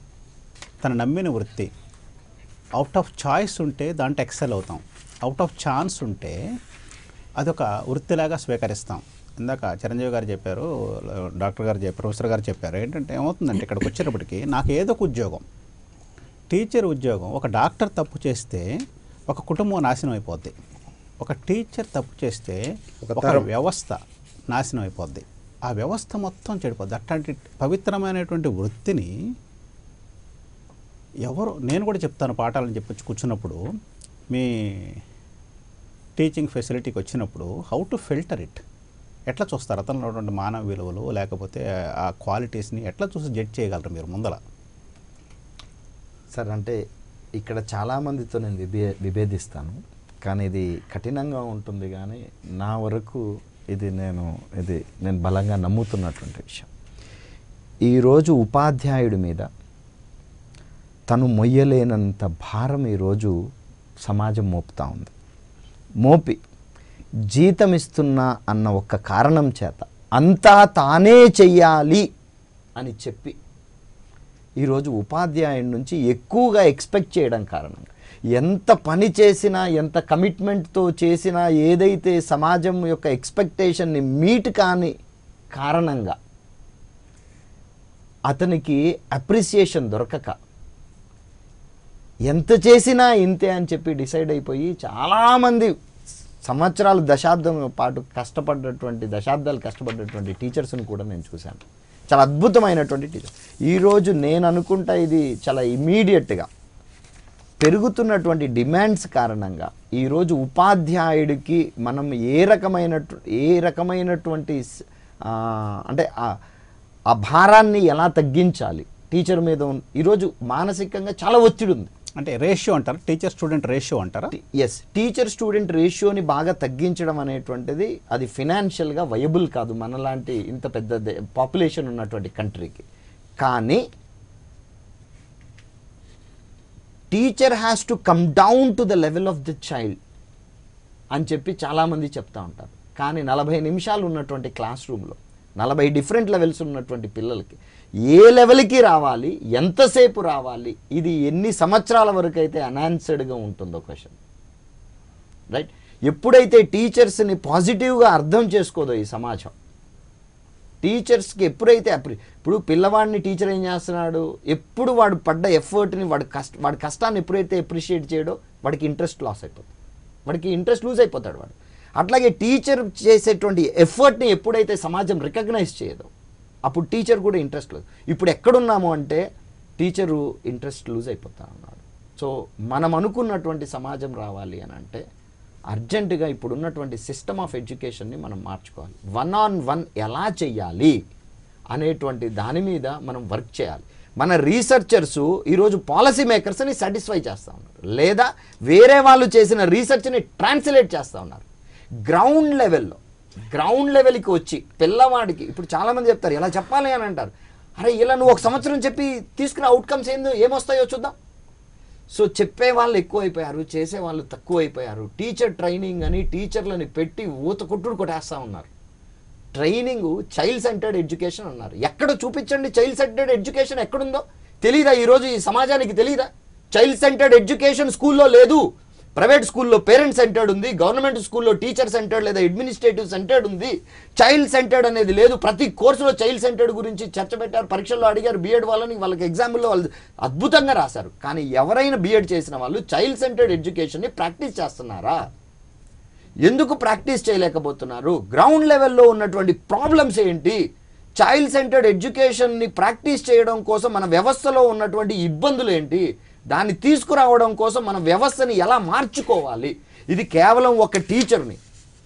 [SPEAKER 1] తను నమ్మిన వృత్తి అవుట్ ఆఫ్ చాయిస్ ఉంటే దాంట్లో ఎక్సెల్ అవుతాం అవుట్ ఆఫ్ ఛాన్స్ ఉంటే అదొక వృత్తిలాగా స్వీకరిస్తాం ఇందాక చిరంజీవి గారు చెప్పారు డాక్టర్ గారు చెప్పారు ప్రొఫెసర్ గారు చెప్పారు ఏంటంటే ఏమవుతుందంటే ఇక్కడికి వచ్చేటప్పటికి నాకు ఏదో ఒక ఉద్యోగం టీచర్ ఉద్యోగం ఒక డాక్టర్ తప్పు చేస్తే ఒక కుటుంబం నాశనం అయిపోద్ది ఒక టీచర్ తప్పు చేస్తే
[SPEAKER 6] ఒక
[SPEAKER 1] ఒక
[SPEAKER 6] తరం.
[SPEAKER 1] వ్యవస్థ నాశనం అయిపోద్ది ఆ వ్యవస్థ మొత్తం చెడిపోద్ది అట్లాంటి పవిత్రమైనటువంటి వృత్తిని ఎవరు నేను కూడా చెప్తాను పాఠాలని చెప్పి కూర్చున్నప్పుడు మీ టీచింగ్ ఫెసిలిటీకి వచ్చినప్పుడు హౌ టు ఫిల్టర్ ఇట్ ఎట్లా చూస్తారు అతనిలో ఉన్నటువంటి మానవ విలువలు లేకపోతే ఆ క్వాలిటీస్ని ఎట్లా చూసి జడ్జ్ చేయగలరు మీరు ముందల
[SPEAKER 3] సార్ అంటే ఇక్కడ చాలామందితో నేను విభే విభేదిస్తాను కానీ ఇది కఠినంగా ఉంటుంది కానీ నా వరకు ఇది నేను ఇది నేను బలంగా నమ్ముతున్నటువంటి విషయం ఈరోజు ఉపాధ్యాయుడి మీద తను మొయ్యలేనంత భారం ఈరోజు సమాజం మోపుతా ఉంది మోపి జీతం ఇస్తున్నా అన్న ఒక్క కారణం చేత అంతా తానే చెయ్యాలి అని చెప్పి ఈరోజు ఉపాధ్యాయుడి నుంచి ఎక్కువగా ఎక్స్పెక్ట్ చేయడం కారణంగా ఎంత పని చేసినా ఎంత కమిట్మెంట్తో చేసినా ఏదైతే సమాజం యొక్క ఎక్స్పెక్టేషన్ని మీట్ కాని కారణంగా అతనికి అప్రిసియేషన్ దొరకక ఎంత చేసినా ఇంతే అని చెప్పి డిసైడ్ అయిపోయి చాలామంది సంవత్సరాలు దశాబ్దం పాటు కష్టపడ్డటువంటి దశాబ్దాలు కష్టపడ్డటువంటి టీచర్స్ని కూడా నేను చూశాను చాలా అద్భుతమైనటువంటి టీచర్ ఈరోజు నేను అనుకుంటా ఇది చాలా ఇమీడియట్గా పెరుగుతున్నటువంటి డిమాండ్స్ కారణంగా ఈరోజు ఉపాధ్యాయుడికి మనం ఏ రకమైనటు ఏ రకమైనటువంటి స్- ఆ, అంటే ఆ- ఆ భారాన్ని ఎలా తగ్గించాలి టీచర్ మీద ఉన్న ఈరోజు మానసికంగా చాలా ఒత్తిడి ఉంది
[SPEAKER 1] అంటే రేషియో అంటారా టీచర్ స్టూడెంట్ రేషియో అంటారా
[SPEAKER 3] ఎస్ టీచర్ స్టూడెంట్ రేషియోని బాగా తగ్గించడం అనేటువంటిది అది ఫినాన్షియల్గా వయబుల్ కాదు మనలాంటి ఇంత పెద్ద పాపులేషన్ ఉన్నటువంటి కంట్రీకి కానీ teacher has to come down to the level of the child అని చెప్పి చాలామంది చెప్తా ఉంటారు కానీ నలభై నిమిషాలు ఉన్నటువంటి క్లాస్ రూమ్లో నలభై డిఫరెంట్ లెవెల్స్ ఉన్నటువంటి పిల్లలకి ఏ లెవెల్కి రావాలి ఎంతసేపు రావాలి ఇది ఎన్ని సంవత్సరాల వరకు అయితే అనాన్సర్డ్గా ఉంటుందో క్వశ్చన్ రైట్ ఎప్పుడైతే టీచర్స్ని పాజిటివ్గా అర్థం చేసుకోదో ఈ సమాజం టీచర్స్కి ఎప్పుడైతే అప్రి ఇప్పుడు పిల్లవాడిని టీచర్ ఏం చేస్తున్నాడు ఎప్పుడు వాడు పడ్డ ఎఫర్ట్ని వాడు కష్ట వాడి కష్టాన్ని ఎప్పుడైతే అప్రిషియేట్ చేయడో వాడికి ఇంట్రెస్ట్ లాస్ అయిపోతుంది వాడికి ఇంట్రెస్ట్ లూజ్ అయిపోతాడు వాడు అట్లాగే టీచర్ చేసేటువంటి ఎఫర్ట్ని ఎప్పుడైతే సమాజం రికగ్నైజ్ చేయదో అప్పుడు టీచర్ కూడా ఇంట్రెస్ట్ లేదు ఇప్పుడు ఎక్కడున్నాము అంటే టీచరు ఇంట్రెస్ట్ లూజ్ అయిపోతా ఉన్నాడు సో మనం అనుకున్నటువంటి సమాజం రావాలి అని అంటే అర్జెంటుగా ఇప్పుడున్నటువంటి సిస్టమ్ ఆఫ్ ఎడ్యుకేషన్ని మనం మార్చుకోవాలి వన్ ఆన్ వన్ ఎలా చెయ్యాలి అనేటువంటి దాని మీద మనం వర్క్ చేయాలి మన రీసెర్చర్స్ ఈరోజు పాలసీ మేకర్స్ని సాటిస్ఫై చేస్తూ ఉన్నారు లేదా వేరే వాళ్ళు చేసిన రీసెర్చ్ని ట్రాన్స్లేట్ చేస్తూ ఉన్నారు గ్రౌండ్ లెవెల్లో గ్రౌండ్ లెవెల్కి వచ్చి పిల్లవాడికి ఇప్పుడు చాలామంది చెప్తారు ఇలా చెప్పాలి అని అంటారు అరే ఇలా నువ్వు ఒక సంవత్సరం చెప్పి తీసుకున్న అవుట్కమ్స్ ఏందో ఏమొస్తాయో చూద్దాం సో చెప్పే వాళ్ళు ఎక్కువైపోయారు చేసే వాళ్ళు తక్కువైపోయారు టీచర్ ట్రైనింగ్ అని టీచర్లని పెట్టి ఊత కొట్టుడు కొట్టేస్తా ఉన్నారు ట్రైనింగ్ చైల్డ్ సెంటర్డ్ ఎడ్యుకేషన్ అన్నారు ఎక్కడ చూపించండి చైల్డ్ సెంటర్డ్ ఎడ్యుకేషన్ ఎక్కడుందో తెలీదా ఈరోజు ఈ సమాజానికి తెలీదా చైల్డ్ సెంటర్డ్ ఎడ్యుకేషన్ స్కూల్లో లేదు ప్రైవేట్ స్కూల్లో పేరెంట్ సెంటర్డ్ ఉంది గవర్నమెంట్ స్కూల్లో టీచర్ సెంటర్డ్ లేదా అడ్మినిస్ట్రేటివ్ సెంటర్డ్ ఉంది చైల్డ్ సెంటర్డ్ అనేది లేదు ప్రతి కోర్సులో చైల్డ్ సెంటర్డ్ గురించి చర్చ పెట్టారు పరీక్షల్లో అడిగారు బీఎడ్ వాళ్ళని వాళ్ళకి ఎగ్జాంపుల్లో వాళ్ళు అద్భుతంగా రాశారు కానీ ఎవరైనా బీఎడ్ చేసిన వాళ్ళు చైల్డ్ సెంటర్డ్ ఎడ్యుకేషన్ని ప్రాక్టీస్ చేస్తున్నారా ఎందుకు ప్రాక్టీస్ చేయలేకపోతున్నారు గ్రౌండ్ లెవెల్లో ఉన్నటువంటి ప్రాబ్లమ్స్ ఏంటి చైల్డ్ సెంటర్డ్ ఎడ్యుకేషన్ని ప్రాక్టీస్ చేయడం కోసం మన వ్యవస్థలో ఉన్నటువంటి ఇబ్బందులు ఏంటి దాన్ని తీసుకురావడం కోసం మన వ్యవస్థని ఎలా మార్చుకోవాలి ఇది కేవలం ఒక టీచర్ని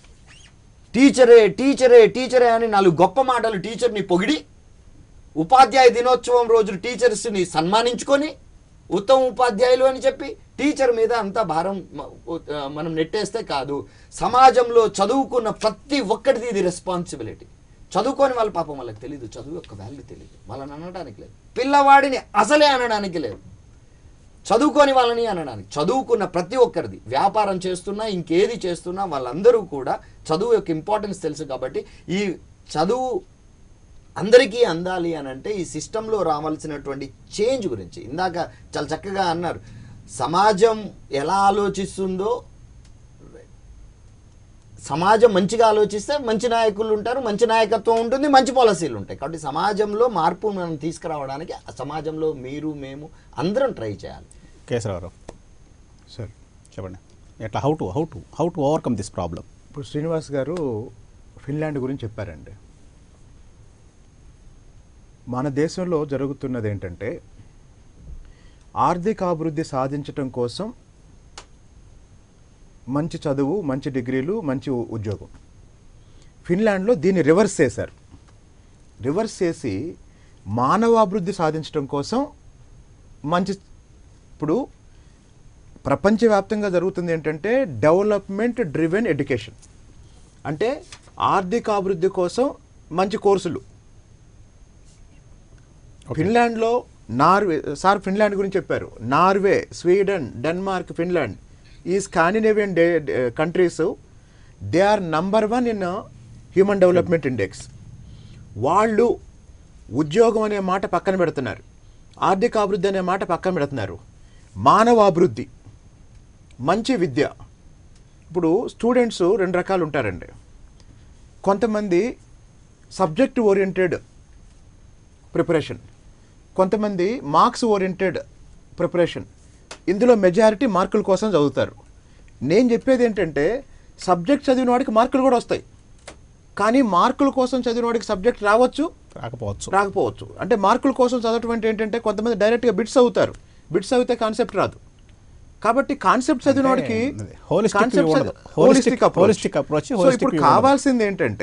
[SPEAKER 3] టీచరే టీచరే టీచరే అని నాలుగు గొప్ప మాటలు టీచర్ని పొగిడి ఉపాధ్యాయ దినోత్సవం రోజు టీచర్స్ని సన్మానించుకొని ఉత్తమ ఉపాధ్యాయులు అని చెప్పి టీచర్ మీద అంత భారం మ- ఉ- ఆ, మనం నెట్టేస్తే కాదు సమాజంలో చదువుకున్న ప్రతి ఒక్కరిది ఇది రెస్పాన్సిబిలిటీ చదువుకోని వాళ్ళ పాపం వాళ్ళకి తెలియదు చదువు యొక్క వాల్యూ తెలియదు వాళ్ళని అనడానికి లేదు పిల్లవాడిని అసలే అనడానికి లేదు చదువుకోని వాళ్ళని అనడానికి చదువుకున్న ప్రతి ఒక్కరిది వ్యాపారం చేస్తున్నా ఇంకేది చేస్తున్నా వాళ్ళందరూ కూడా చదువు యొక్క ఇంపార్టెన్స్ తెలుసు కాబట్టి ఈ చదువు అందరికీ అందాలి అని అంటే ఈ సిస్టంలో రావాల్సినటువంటి చేంజ్ గురించి ఇందాక చాలా చక్కగా అన్నారు సమాజం ఎలా ఆలోచిస్తుందో సమాజం మంచిగా ఆలోచిస్తే మంచి నాయకులు ఉంటారు మంచి నాయకత్వం ఉంటుంది మంచి పాలసీలు ఉంటాయి కాబట్టి సమాజంలో మార్పు మనం తీసుకురావడానికి ఆ సమాజంలో మీరు మేము అందరం ట్రై చేయాలి
[SPEAKER 1] కేశవరావు
[SPEAKER 6] సార్
[SPEAKER 1] చెప్పండి ఎట్లా how to how to how to overcome this problem
[SPEAKER 6] ఇప్పుడు శ్రీనివాస్ గారు ఫిన్లాండ్ గురించి చెప్పారండి మన దేశంలో జరుగుతున్నది ఏంటంటే ఆర్థిక అభివృద్ధి సాధించటం కోసం మంచి చదువు మంచి డిగ్రీలు మంచి ఉ- ఉద్యోగం ఫిన్లాండ్లో దీన్ని రివర్స్ చేశారు రివర్స్ చేసి మానవాభివృద్ధి సాధించడం కోసం మంచి ఇప్పుడు ప్రపంచవ్యాప్తంగా జరుగుతుంది ఏంటంటే డెవలప్మెంట్ డ్రివెన్ ఎడ్యుకేషన్ అంటే ఆర్థిక అభివృద్ధి కోసం మంచి కోర్సులు ఫిన్లాండ్లో నార్వే సార్ ఫిన్లాండ్ గురించి చెప్పారు నార్వే స్వీడన్ డెన్మార్క్ ఫిన్లాండ్ ఈ స్కాండినేవియన్ డే countries they are number one in human development index వాళ్ళు ఉద్యోగం అనే మాట పక్కన పెడుతున్నారు ఆర్థిక అభివృద్ధి అనే మాట పక్కన పెడుతున్నారు మానవ అభివృద్ధి మంచి విద్య ఇప్పుడు స్టూడెంట్స్ రెండు రకాలు ఉంటారండి కొంతమంది సబ్జెక్ట్ ఓరియంటెడ్ ప్రిపరేషన్ కొంతమంది మార్క్స్ ఓరియంటెడ్ ప్రిపరేషన్ ఇందులో మెజారిటీ మార్కుల కోసం చదువుతారు నేను చెప్పేది ఏంటంటే సబ్జెక్ట్ చదివిన వాడికి మార్కులు కూడా వస్తాయి కానీ మార్కుల కోసం చదివిన వాడికి సబ్జెక్ట్ రావచ్చు
[SPEAKER 1] రాకపోవచ్చు
[SPEAKER 6] రాకపోవచ్చు అంటే మార్కుల కోసం చదవటం అంటే ఏంటంటే కొంతమంది డైరెక్ట్గా బిట్స్ అవుతారు బిట్స్ అవుతే కాన్సెప్ట్ రాదు కాబట్టి కాన్సెప్ట్ చదివిన వాడికి
[SPEAKER 1] అదే, holistic
[SPEAKER 6] concept
[SPEAKER 1] view ఉండదు.
[SPEAKER 6] చదివి-
[SPEAKER 1] Holistic-
[SPEAKER 6] holistic approach.
[SPEAKER 1] holistic approach,
[SPEAKER 6] so
[SPEAKER 1] holistic
[SPEAKER 6] ఇప్పుడు
[SPEAKER 1] view ఉండదు.
[SPEAKER 6] కావాల్సింది ఏంటంటే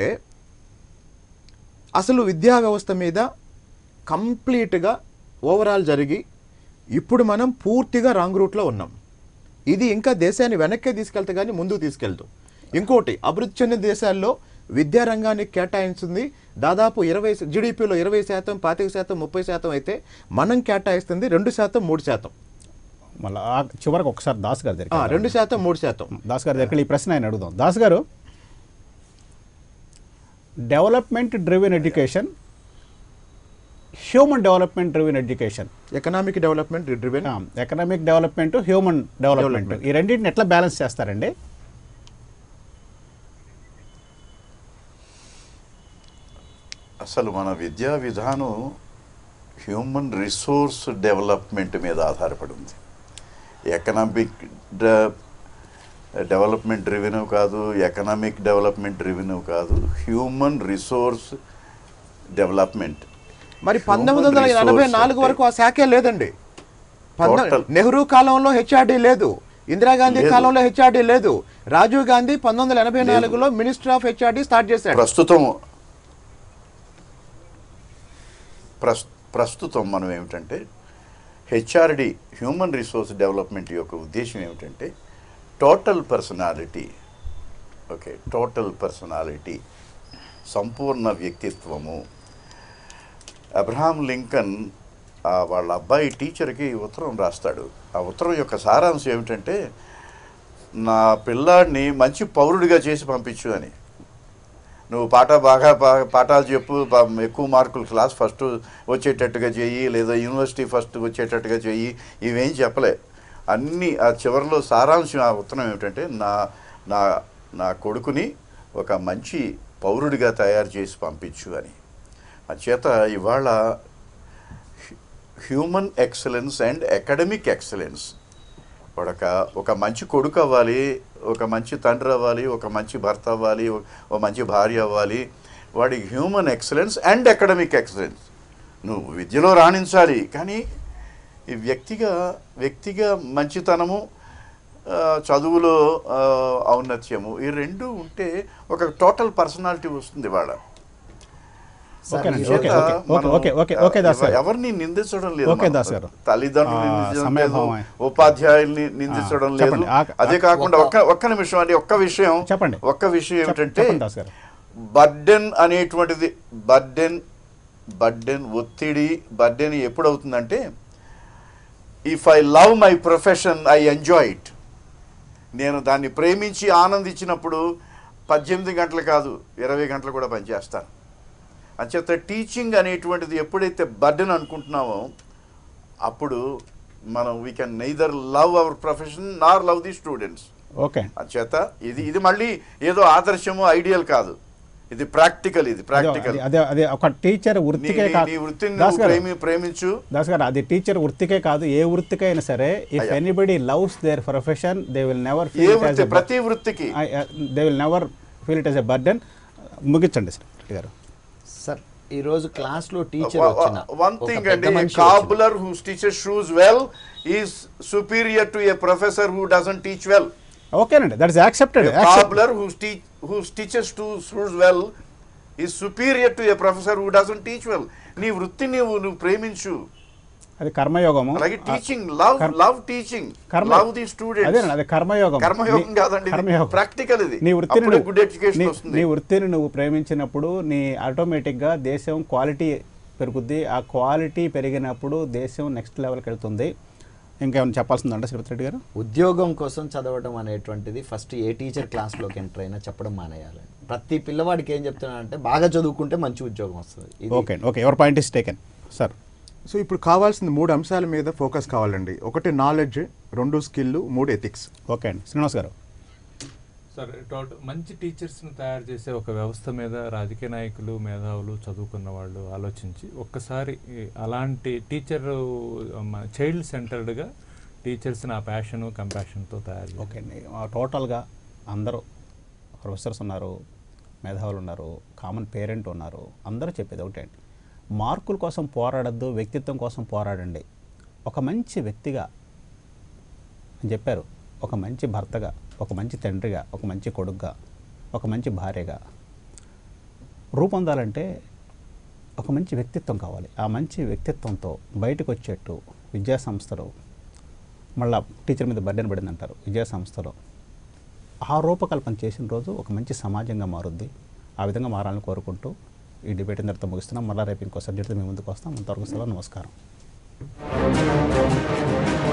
[SPEAKER 6] అసలు విద్యా వ్యవస్థ మీద కంప్లీట్గా ఓవరాల్ జరిగి ఇప్పుడు మనం పూర్తిగా రాంగ్ రూట్లో ఉన్నాం ఇది ఇంకా దేశాన్ని వెనక్కే తీసుకెళ్తే కానీ ముందుకు తీసుకెళ్తూ ఇంకోటి అభివృద్ధి చెందిన దేశాల్లో విద్యా రంగానికి కేటాయించింది దాదాపు ఇరవై జీడిపిలో ఇరవై శాతం పాతిక శాతం ముప్పై శాతం అయితే మనం కేటాయిస్తుంది రెండు శాతం మూడు శాతం
[SPEAKER 1] మళ్ళీ చివరికి ఒకసారి దాస్ గారి
[SPEAKER 6] ఆ,
[SPEAKER 1] దగ్గర
[SPEAKER 6] రెండు శాతం మూడు శాతం
[SPEAKER 1] దాస్ గారి దగ్గర ఈ ప్రశ్న ఆయన అడుగుదాం దాస్ గారు development driven education human development driven education
[SPEAKER 6] economic development driven
[SPEAKER 1] economic development human development ఈ రెండింటిని ఎట్లా బ్యాలెన్స్ చేస్తారండి
[SPEAKER 2] అసలు మన విద్యా విధానం హ్యూమన్ రిసోర్స్ డెవలప్మెంట్ మీద ఆధారపడి ఉంది ఎకనామిక్ డెవలప్మెంట్ రెవెన్యూ కాదు ఎకనామిక్ డెవలప్మెంట్ రెవెన్యూ కాదు హ్యూమన్ రిసోర్స్ డెవలప్మెంట్
[SPEAKER 6] మరి పంతొమ్మిది వందల ఎనభై నాలుగు వరకు ఆ శాఖే లేదండి పంతొ-
[SPEAKER 2] Total.
[SPEAKER 6] నెహ్రూ కాలంలో హెచ్ఆర్డి లేదు ఇందిరాగాంధీ
[SPEAKER 2] లేదు.
[SPEAKER 6] కాలంలో హెచ్ఆర్డి లేదు రాజీవ్ గాంధీ పంతొమ్మిది వందల ఎనభై
[SPEAKER 2] లేదు.
[SPEAKER 6] నాలుగులో మినిస్టర్ ఆఫ్ హెచ్ఆర్డి స్టార్ట్ చేశాడు
[SPEAKER 2] ప్రస్తుతం ప్రస్ ప్రస్తుతం మనం ఏమిటంటే హెచ్ఆర్డి హ్యూమన్ రిసోర్స్ డెవలప్మెంట్ యొక్క ఉద్దేశం ఏమిటంటే total personality okay total personality సంపూర్ణ వ్యక్తిత్వము అబ్రహాం లింకన్ ఆ వాళ్ళ అబ్బాయి టీచర్కి ఉత్తరం రాస్తాడు ఆ ఉత్తరం యొక్క సారాంశం ఏమిటంటే నా పిల్లాడిని మంచి పౌరుడిగా చేసి పంపించు అని నువ్వు పాట బాగా బా- పాఠాలు చెప్పు బా- ఎక్కువ మార్కులు క్లాస్ ఫస్ట్ వచ్చేటట్టుగా చెయ్యి లేదా యూనివర్సిటీ ఫస్ట్ వచ్చేటట్టుగా చెయ్యి ఇవేం చెప్పలే అన్నీ ఆ చివరిలో సారాంశం ఆ ఉత్తరం ఏమిటంటే నా నా నా కొడుకుని ఒక మంచి పౌరుడిగా తయారు చేసి పంపించు అని చేత ఇవాళ human excellence and academic excellence వాడొక ఒక మంచి కొడుకు అవ్వాలి ఒక మంచి తండ్రి అవ్వాలి ఒక మంచి భర్త అవ్వాలి ఒక- ఒక మంచి భార్య అవ్వాలి వాడికి human excellence and academic excellence నువ్వు విద్యలో రాణించాలి కానీ ఈ వ్యక్తిగా వ్యక్తిగా మంచితనము ఆ, చదువులో ఆ, ఔన్నత్యము ఈ రెండు ఉంటే ఒక టోటల్ పర్సనాలిటీ వస్తుంది వాళ్ళ
[SPEAKER 1] ఓకేనండి
[SPEAKER 2] చేత
[SPEAKER 1] ఓకే ఓకే ఓకే
[SPEAKER 2] మనం
[SPEAKER 1] ఓకే ఓకే ఓకే దాస్ గారు
[SPEAKER 2] ఎవరిని నిందించడం లేదు
[SPEAKER 1] ఓకే
[SPEAKER 2] మనం.
[SPEAKER 1] దాస్ గారు.
[SPEAKER 2] తల్లిదండ్రులు
[SPEAKER 1] ఆ,
[SPEAKER 2] నిందించడం
[SPEAKER 1] సమయభావం.
[SPEAKER 2] లేదు ఉపాధ్యాయుల్ని నిందించడం
[SPEAKER 1] ఆ,
[SPEAKER 2] లేదు
[SPEAKER 1] చెప్పండి. ఆ-
[SPEAKER 2] అదే కాకుండా ఒక్క ఒక్క నిమిషం అండి ఒక్క విషయం
[SPEAKER 1] చెప్పండి.
[SPEAKER 2] ఒక్క విషయం
[SPEAKER 1] చెప్ప-
[SPEAKER 2] ఏమిటంటే
[SPEAKER 1] చెప్పండి దాస్ గారు.
[SPEAKER 2] బర్డెన్ అనేటువంటిది బర్డెన్ బర్డెన్ ఒత్తిడి బర్డెన్ ఎప్పుడు అవుతుందంటే if I love my profession I enjoy it నేను దాన్ని ప్రేమించి ఆనందించినప్పుడు పద్దెనిమిది గంటలు కాదు ఇరవై గంటలు కూడా పనిచేస్తాను అంచేత టీచింగ్ అనేటువంటిది ఎప్పుడైతే బర్డెన్ అనుకుంటున్నామో అప్పుడు మనం we can neither love our profession nor love the students
[SPEAKER 1] okay
[SPEAKER 2] అంచేత ఇది ఇది మళ్ళీ ఏదో ఆదర్శము ఐడియల్ కాదు ఇది ప్రాక్టికల్ ఇది ప్రాక్టికల్
[SPEAKER 1] అదే- అదే అదే ఒక టీచర్ వృత్తికే
[SPEAKER 2] నీ
[SPEAKER 1] కాదు
[SPEAKER 2] వృత్తిని
[SPEAKER 1] దాస్
[SPEAKER 2] నువ్వు
[SPEAKER 1] గారు
[SPEAKER 2] ప్రేమి ప్రేమించు
[SPEAKER 1] దాస్ గారు అది టీచర్ వృత్తికే కాదు ఏ వృత్తికైనా సరే ఇఫ్
[SPEAKER 2] అయ్యా.
[SPEAKER 1] Anybody loves their profession they will never
[SPEAKER 2] ఏ వృత్తి ప్రతి వృత్తికి
[SPEAKER 1] they will never feel it as a burden ముగించండి సార్ రెడ్డి గారు
[SPEAKER 3] సార్ ఈరోజు క్లాస్లో టీచర్
[SPEAKER 2] Wa-
[SPEAKER 3] వచ్చిన
[SPEAKER 2] wa- one
[SPEAKER 3] ఒక
[SPEAKER 2] thing
[SPEAKER 3] పెద్ద
[SPEAKER 2] అండి
[SPEAKER 3] మనిషి వచ్చిన.
[SPEAKER 2] cobbler who teaches shoes well is superior to a professor who doesn't teach well
[SPEAKER 1] ఓకేనండి that is accepted
[SPEAKER 2] a cobbler who teach who teaches to shoes well is superior to a professor who doesn't teach well నీ వృత్తి నువ్వు నువ్వు ప్రేమించు
[SPEAKER 1] అది కర్మయోగము
[SPEAKER 2] అలాగే teaching love
[SPEAKER 1] కర్-
[SPEAKER 2] love teaching
[SPEAKER 1] karma
[SPEAKER 2] love the students
[SPEAKER 1] అదేనండి అది కర్మయోగం
[SPEAKER 2] కర్మయోగం
[SPEAKER 1] నీ-
[SPEAKER 2] కాదండి
[SPEAKER 1] కర్మయోగం.
[SPEAKER 2] ప్రాక్టికల్ ఇది
[SPEAKER 1] నీ వృత్తిని
[SPEAKER 2] అప్పుడే
[SPEAKER 1] నువ్వు-
[SPEAKER 2] గుడ్ ఎడ్యుకేషన్
[SPEAKER 1] నీ-
[SPEAKER 2] వస్తుంది
[SPEAKER 1] నీ వృత్తిని నువ్వు ప్రేమించినప్పుడు నీ ఆటోమేటిక్గా దేశం క్వాలిటీ పెరుగుద్ది ఆ క్వాలిటీ పెరిగినప్పుడు దేశం నెక్స్ట్ లెవెల్కి వెళ్తుంది ఇంకేమైనా చెప్పాల్సిందంటే శ్రీపతి రెడ్డి గారు
[SPEAKER 3] ఉద్యోగం కోసం చదవడం అనేటువంటిది ఫస్ట్ ఏ టీచర్ క్లాస్లోకి ఎంటర్ అయినా చెప్పడం మానేయాలి ప్రతి పిల్లవాడికి ఏం చెప్తున్నానంటే బాగా చదువుకుంటే మంచి ఉద్యోగం వస్తుంది ఇది
[SPEAKER 1] okay okay ever point is taken sir
[SPEAKER 6] so ఇప్పుడు కావాల్సిన మూడు అంశాల మీద ఫోకస్ కావాలండి ఒకటి నాలెడ్జ్ రెండు స్కిల్ మూడు ఎథిక్స్
[SPEAKER 1] ఓకే అండి శ్రీనివాస్ గారు
[SPEAKER 7] సరే టోటల్ మంచి టీచర్స్ని తయారు చేసే ఒక వ్యవస్థ మీద రాజకీయ నాయకులు మేధావులు చదువుకున్న వాళ్ళు ఆలోచించి ఒక్కసారి ఈ అలాంటి టీచర్ చైల్డ్ సెంటర్డ్గా టీచర్స్ని ఆ ప్యాషన్ కంపాషన్తో తయారు చేయాలి.
[SPEAKER 1] ఓకే అండి ఆ టోటల్గా అందరూ ప్రొఫెసర్స్ ఉన్నారు మేధావులు ఉన్నారు కామన్ పేరెంట్ ఉన్నారు అందరూ చెప్పేది ఒకటే అండి మార్కుల కోసం పోరాడద్దు వ్యక్తిత్వం కోసం పోరాడండి ఒక మంచి వ్యక్తిగా అని చెప్పారు ఒక మంచి భర్తగా ఒక మంచి తండ్రిగా ఒక మంచి కొడుకుగా ఒక మంచి భార్యగా రూపొందాలంటే ఒక మంచి వ్యక్తిత్వం కావాలి ఆ మంచి వ్యక్తిత్వంతో బయటకు వచ్చేట్టు విద్యా సంస్థలు మళ్ళా టీచర్ మీద బర్డెన్ పడింది అంటారు విద్యా సంస్థలో ఆ రూపకల్పన చేసిన రోజు ఒక మంచి సమాజంగా మారుద్ది ఆ విధంగా మారాలని కోరుకుంటూ ఈ డిబేట్ అందరితో ముగిస్తున్నాం మళ్ళీ రేపు ఇంకో సబ్జెక్ట్తో మీ ముందుకు వస్తాం అంతవరకు సెలవు నమస్కారం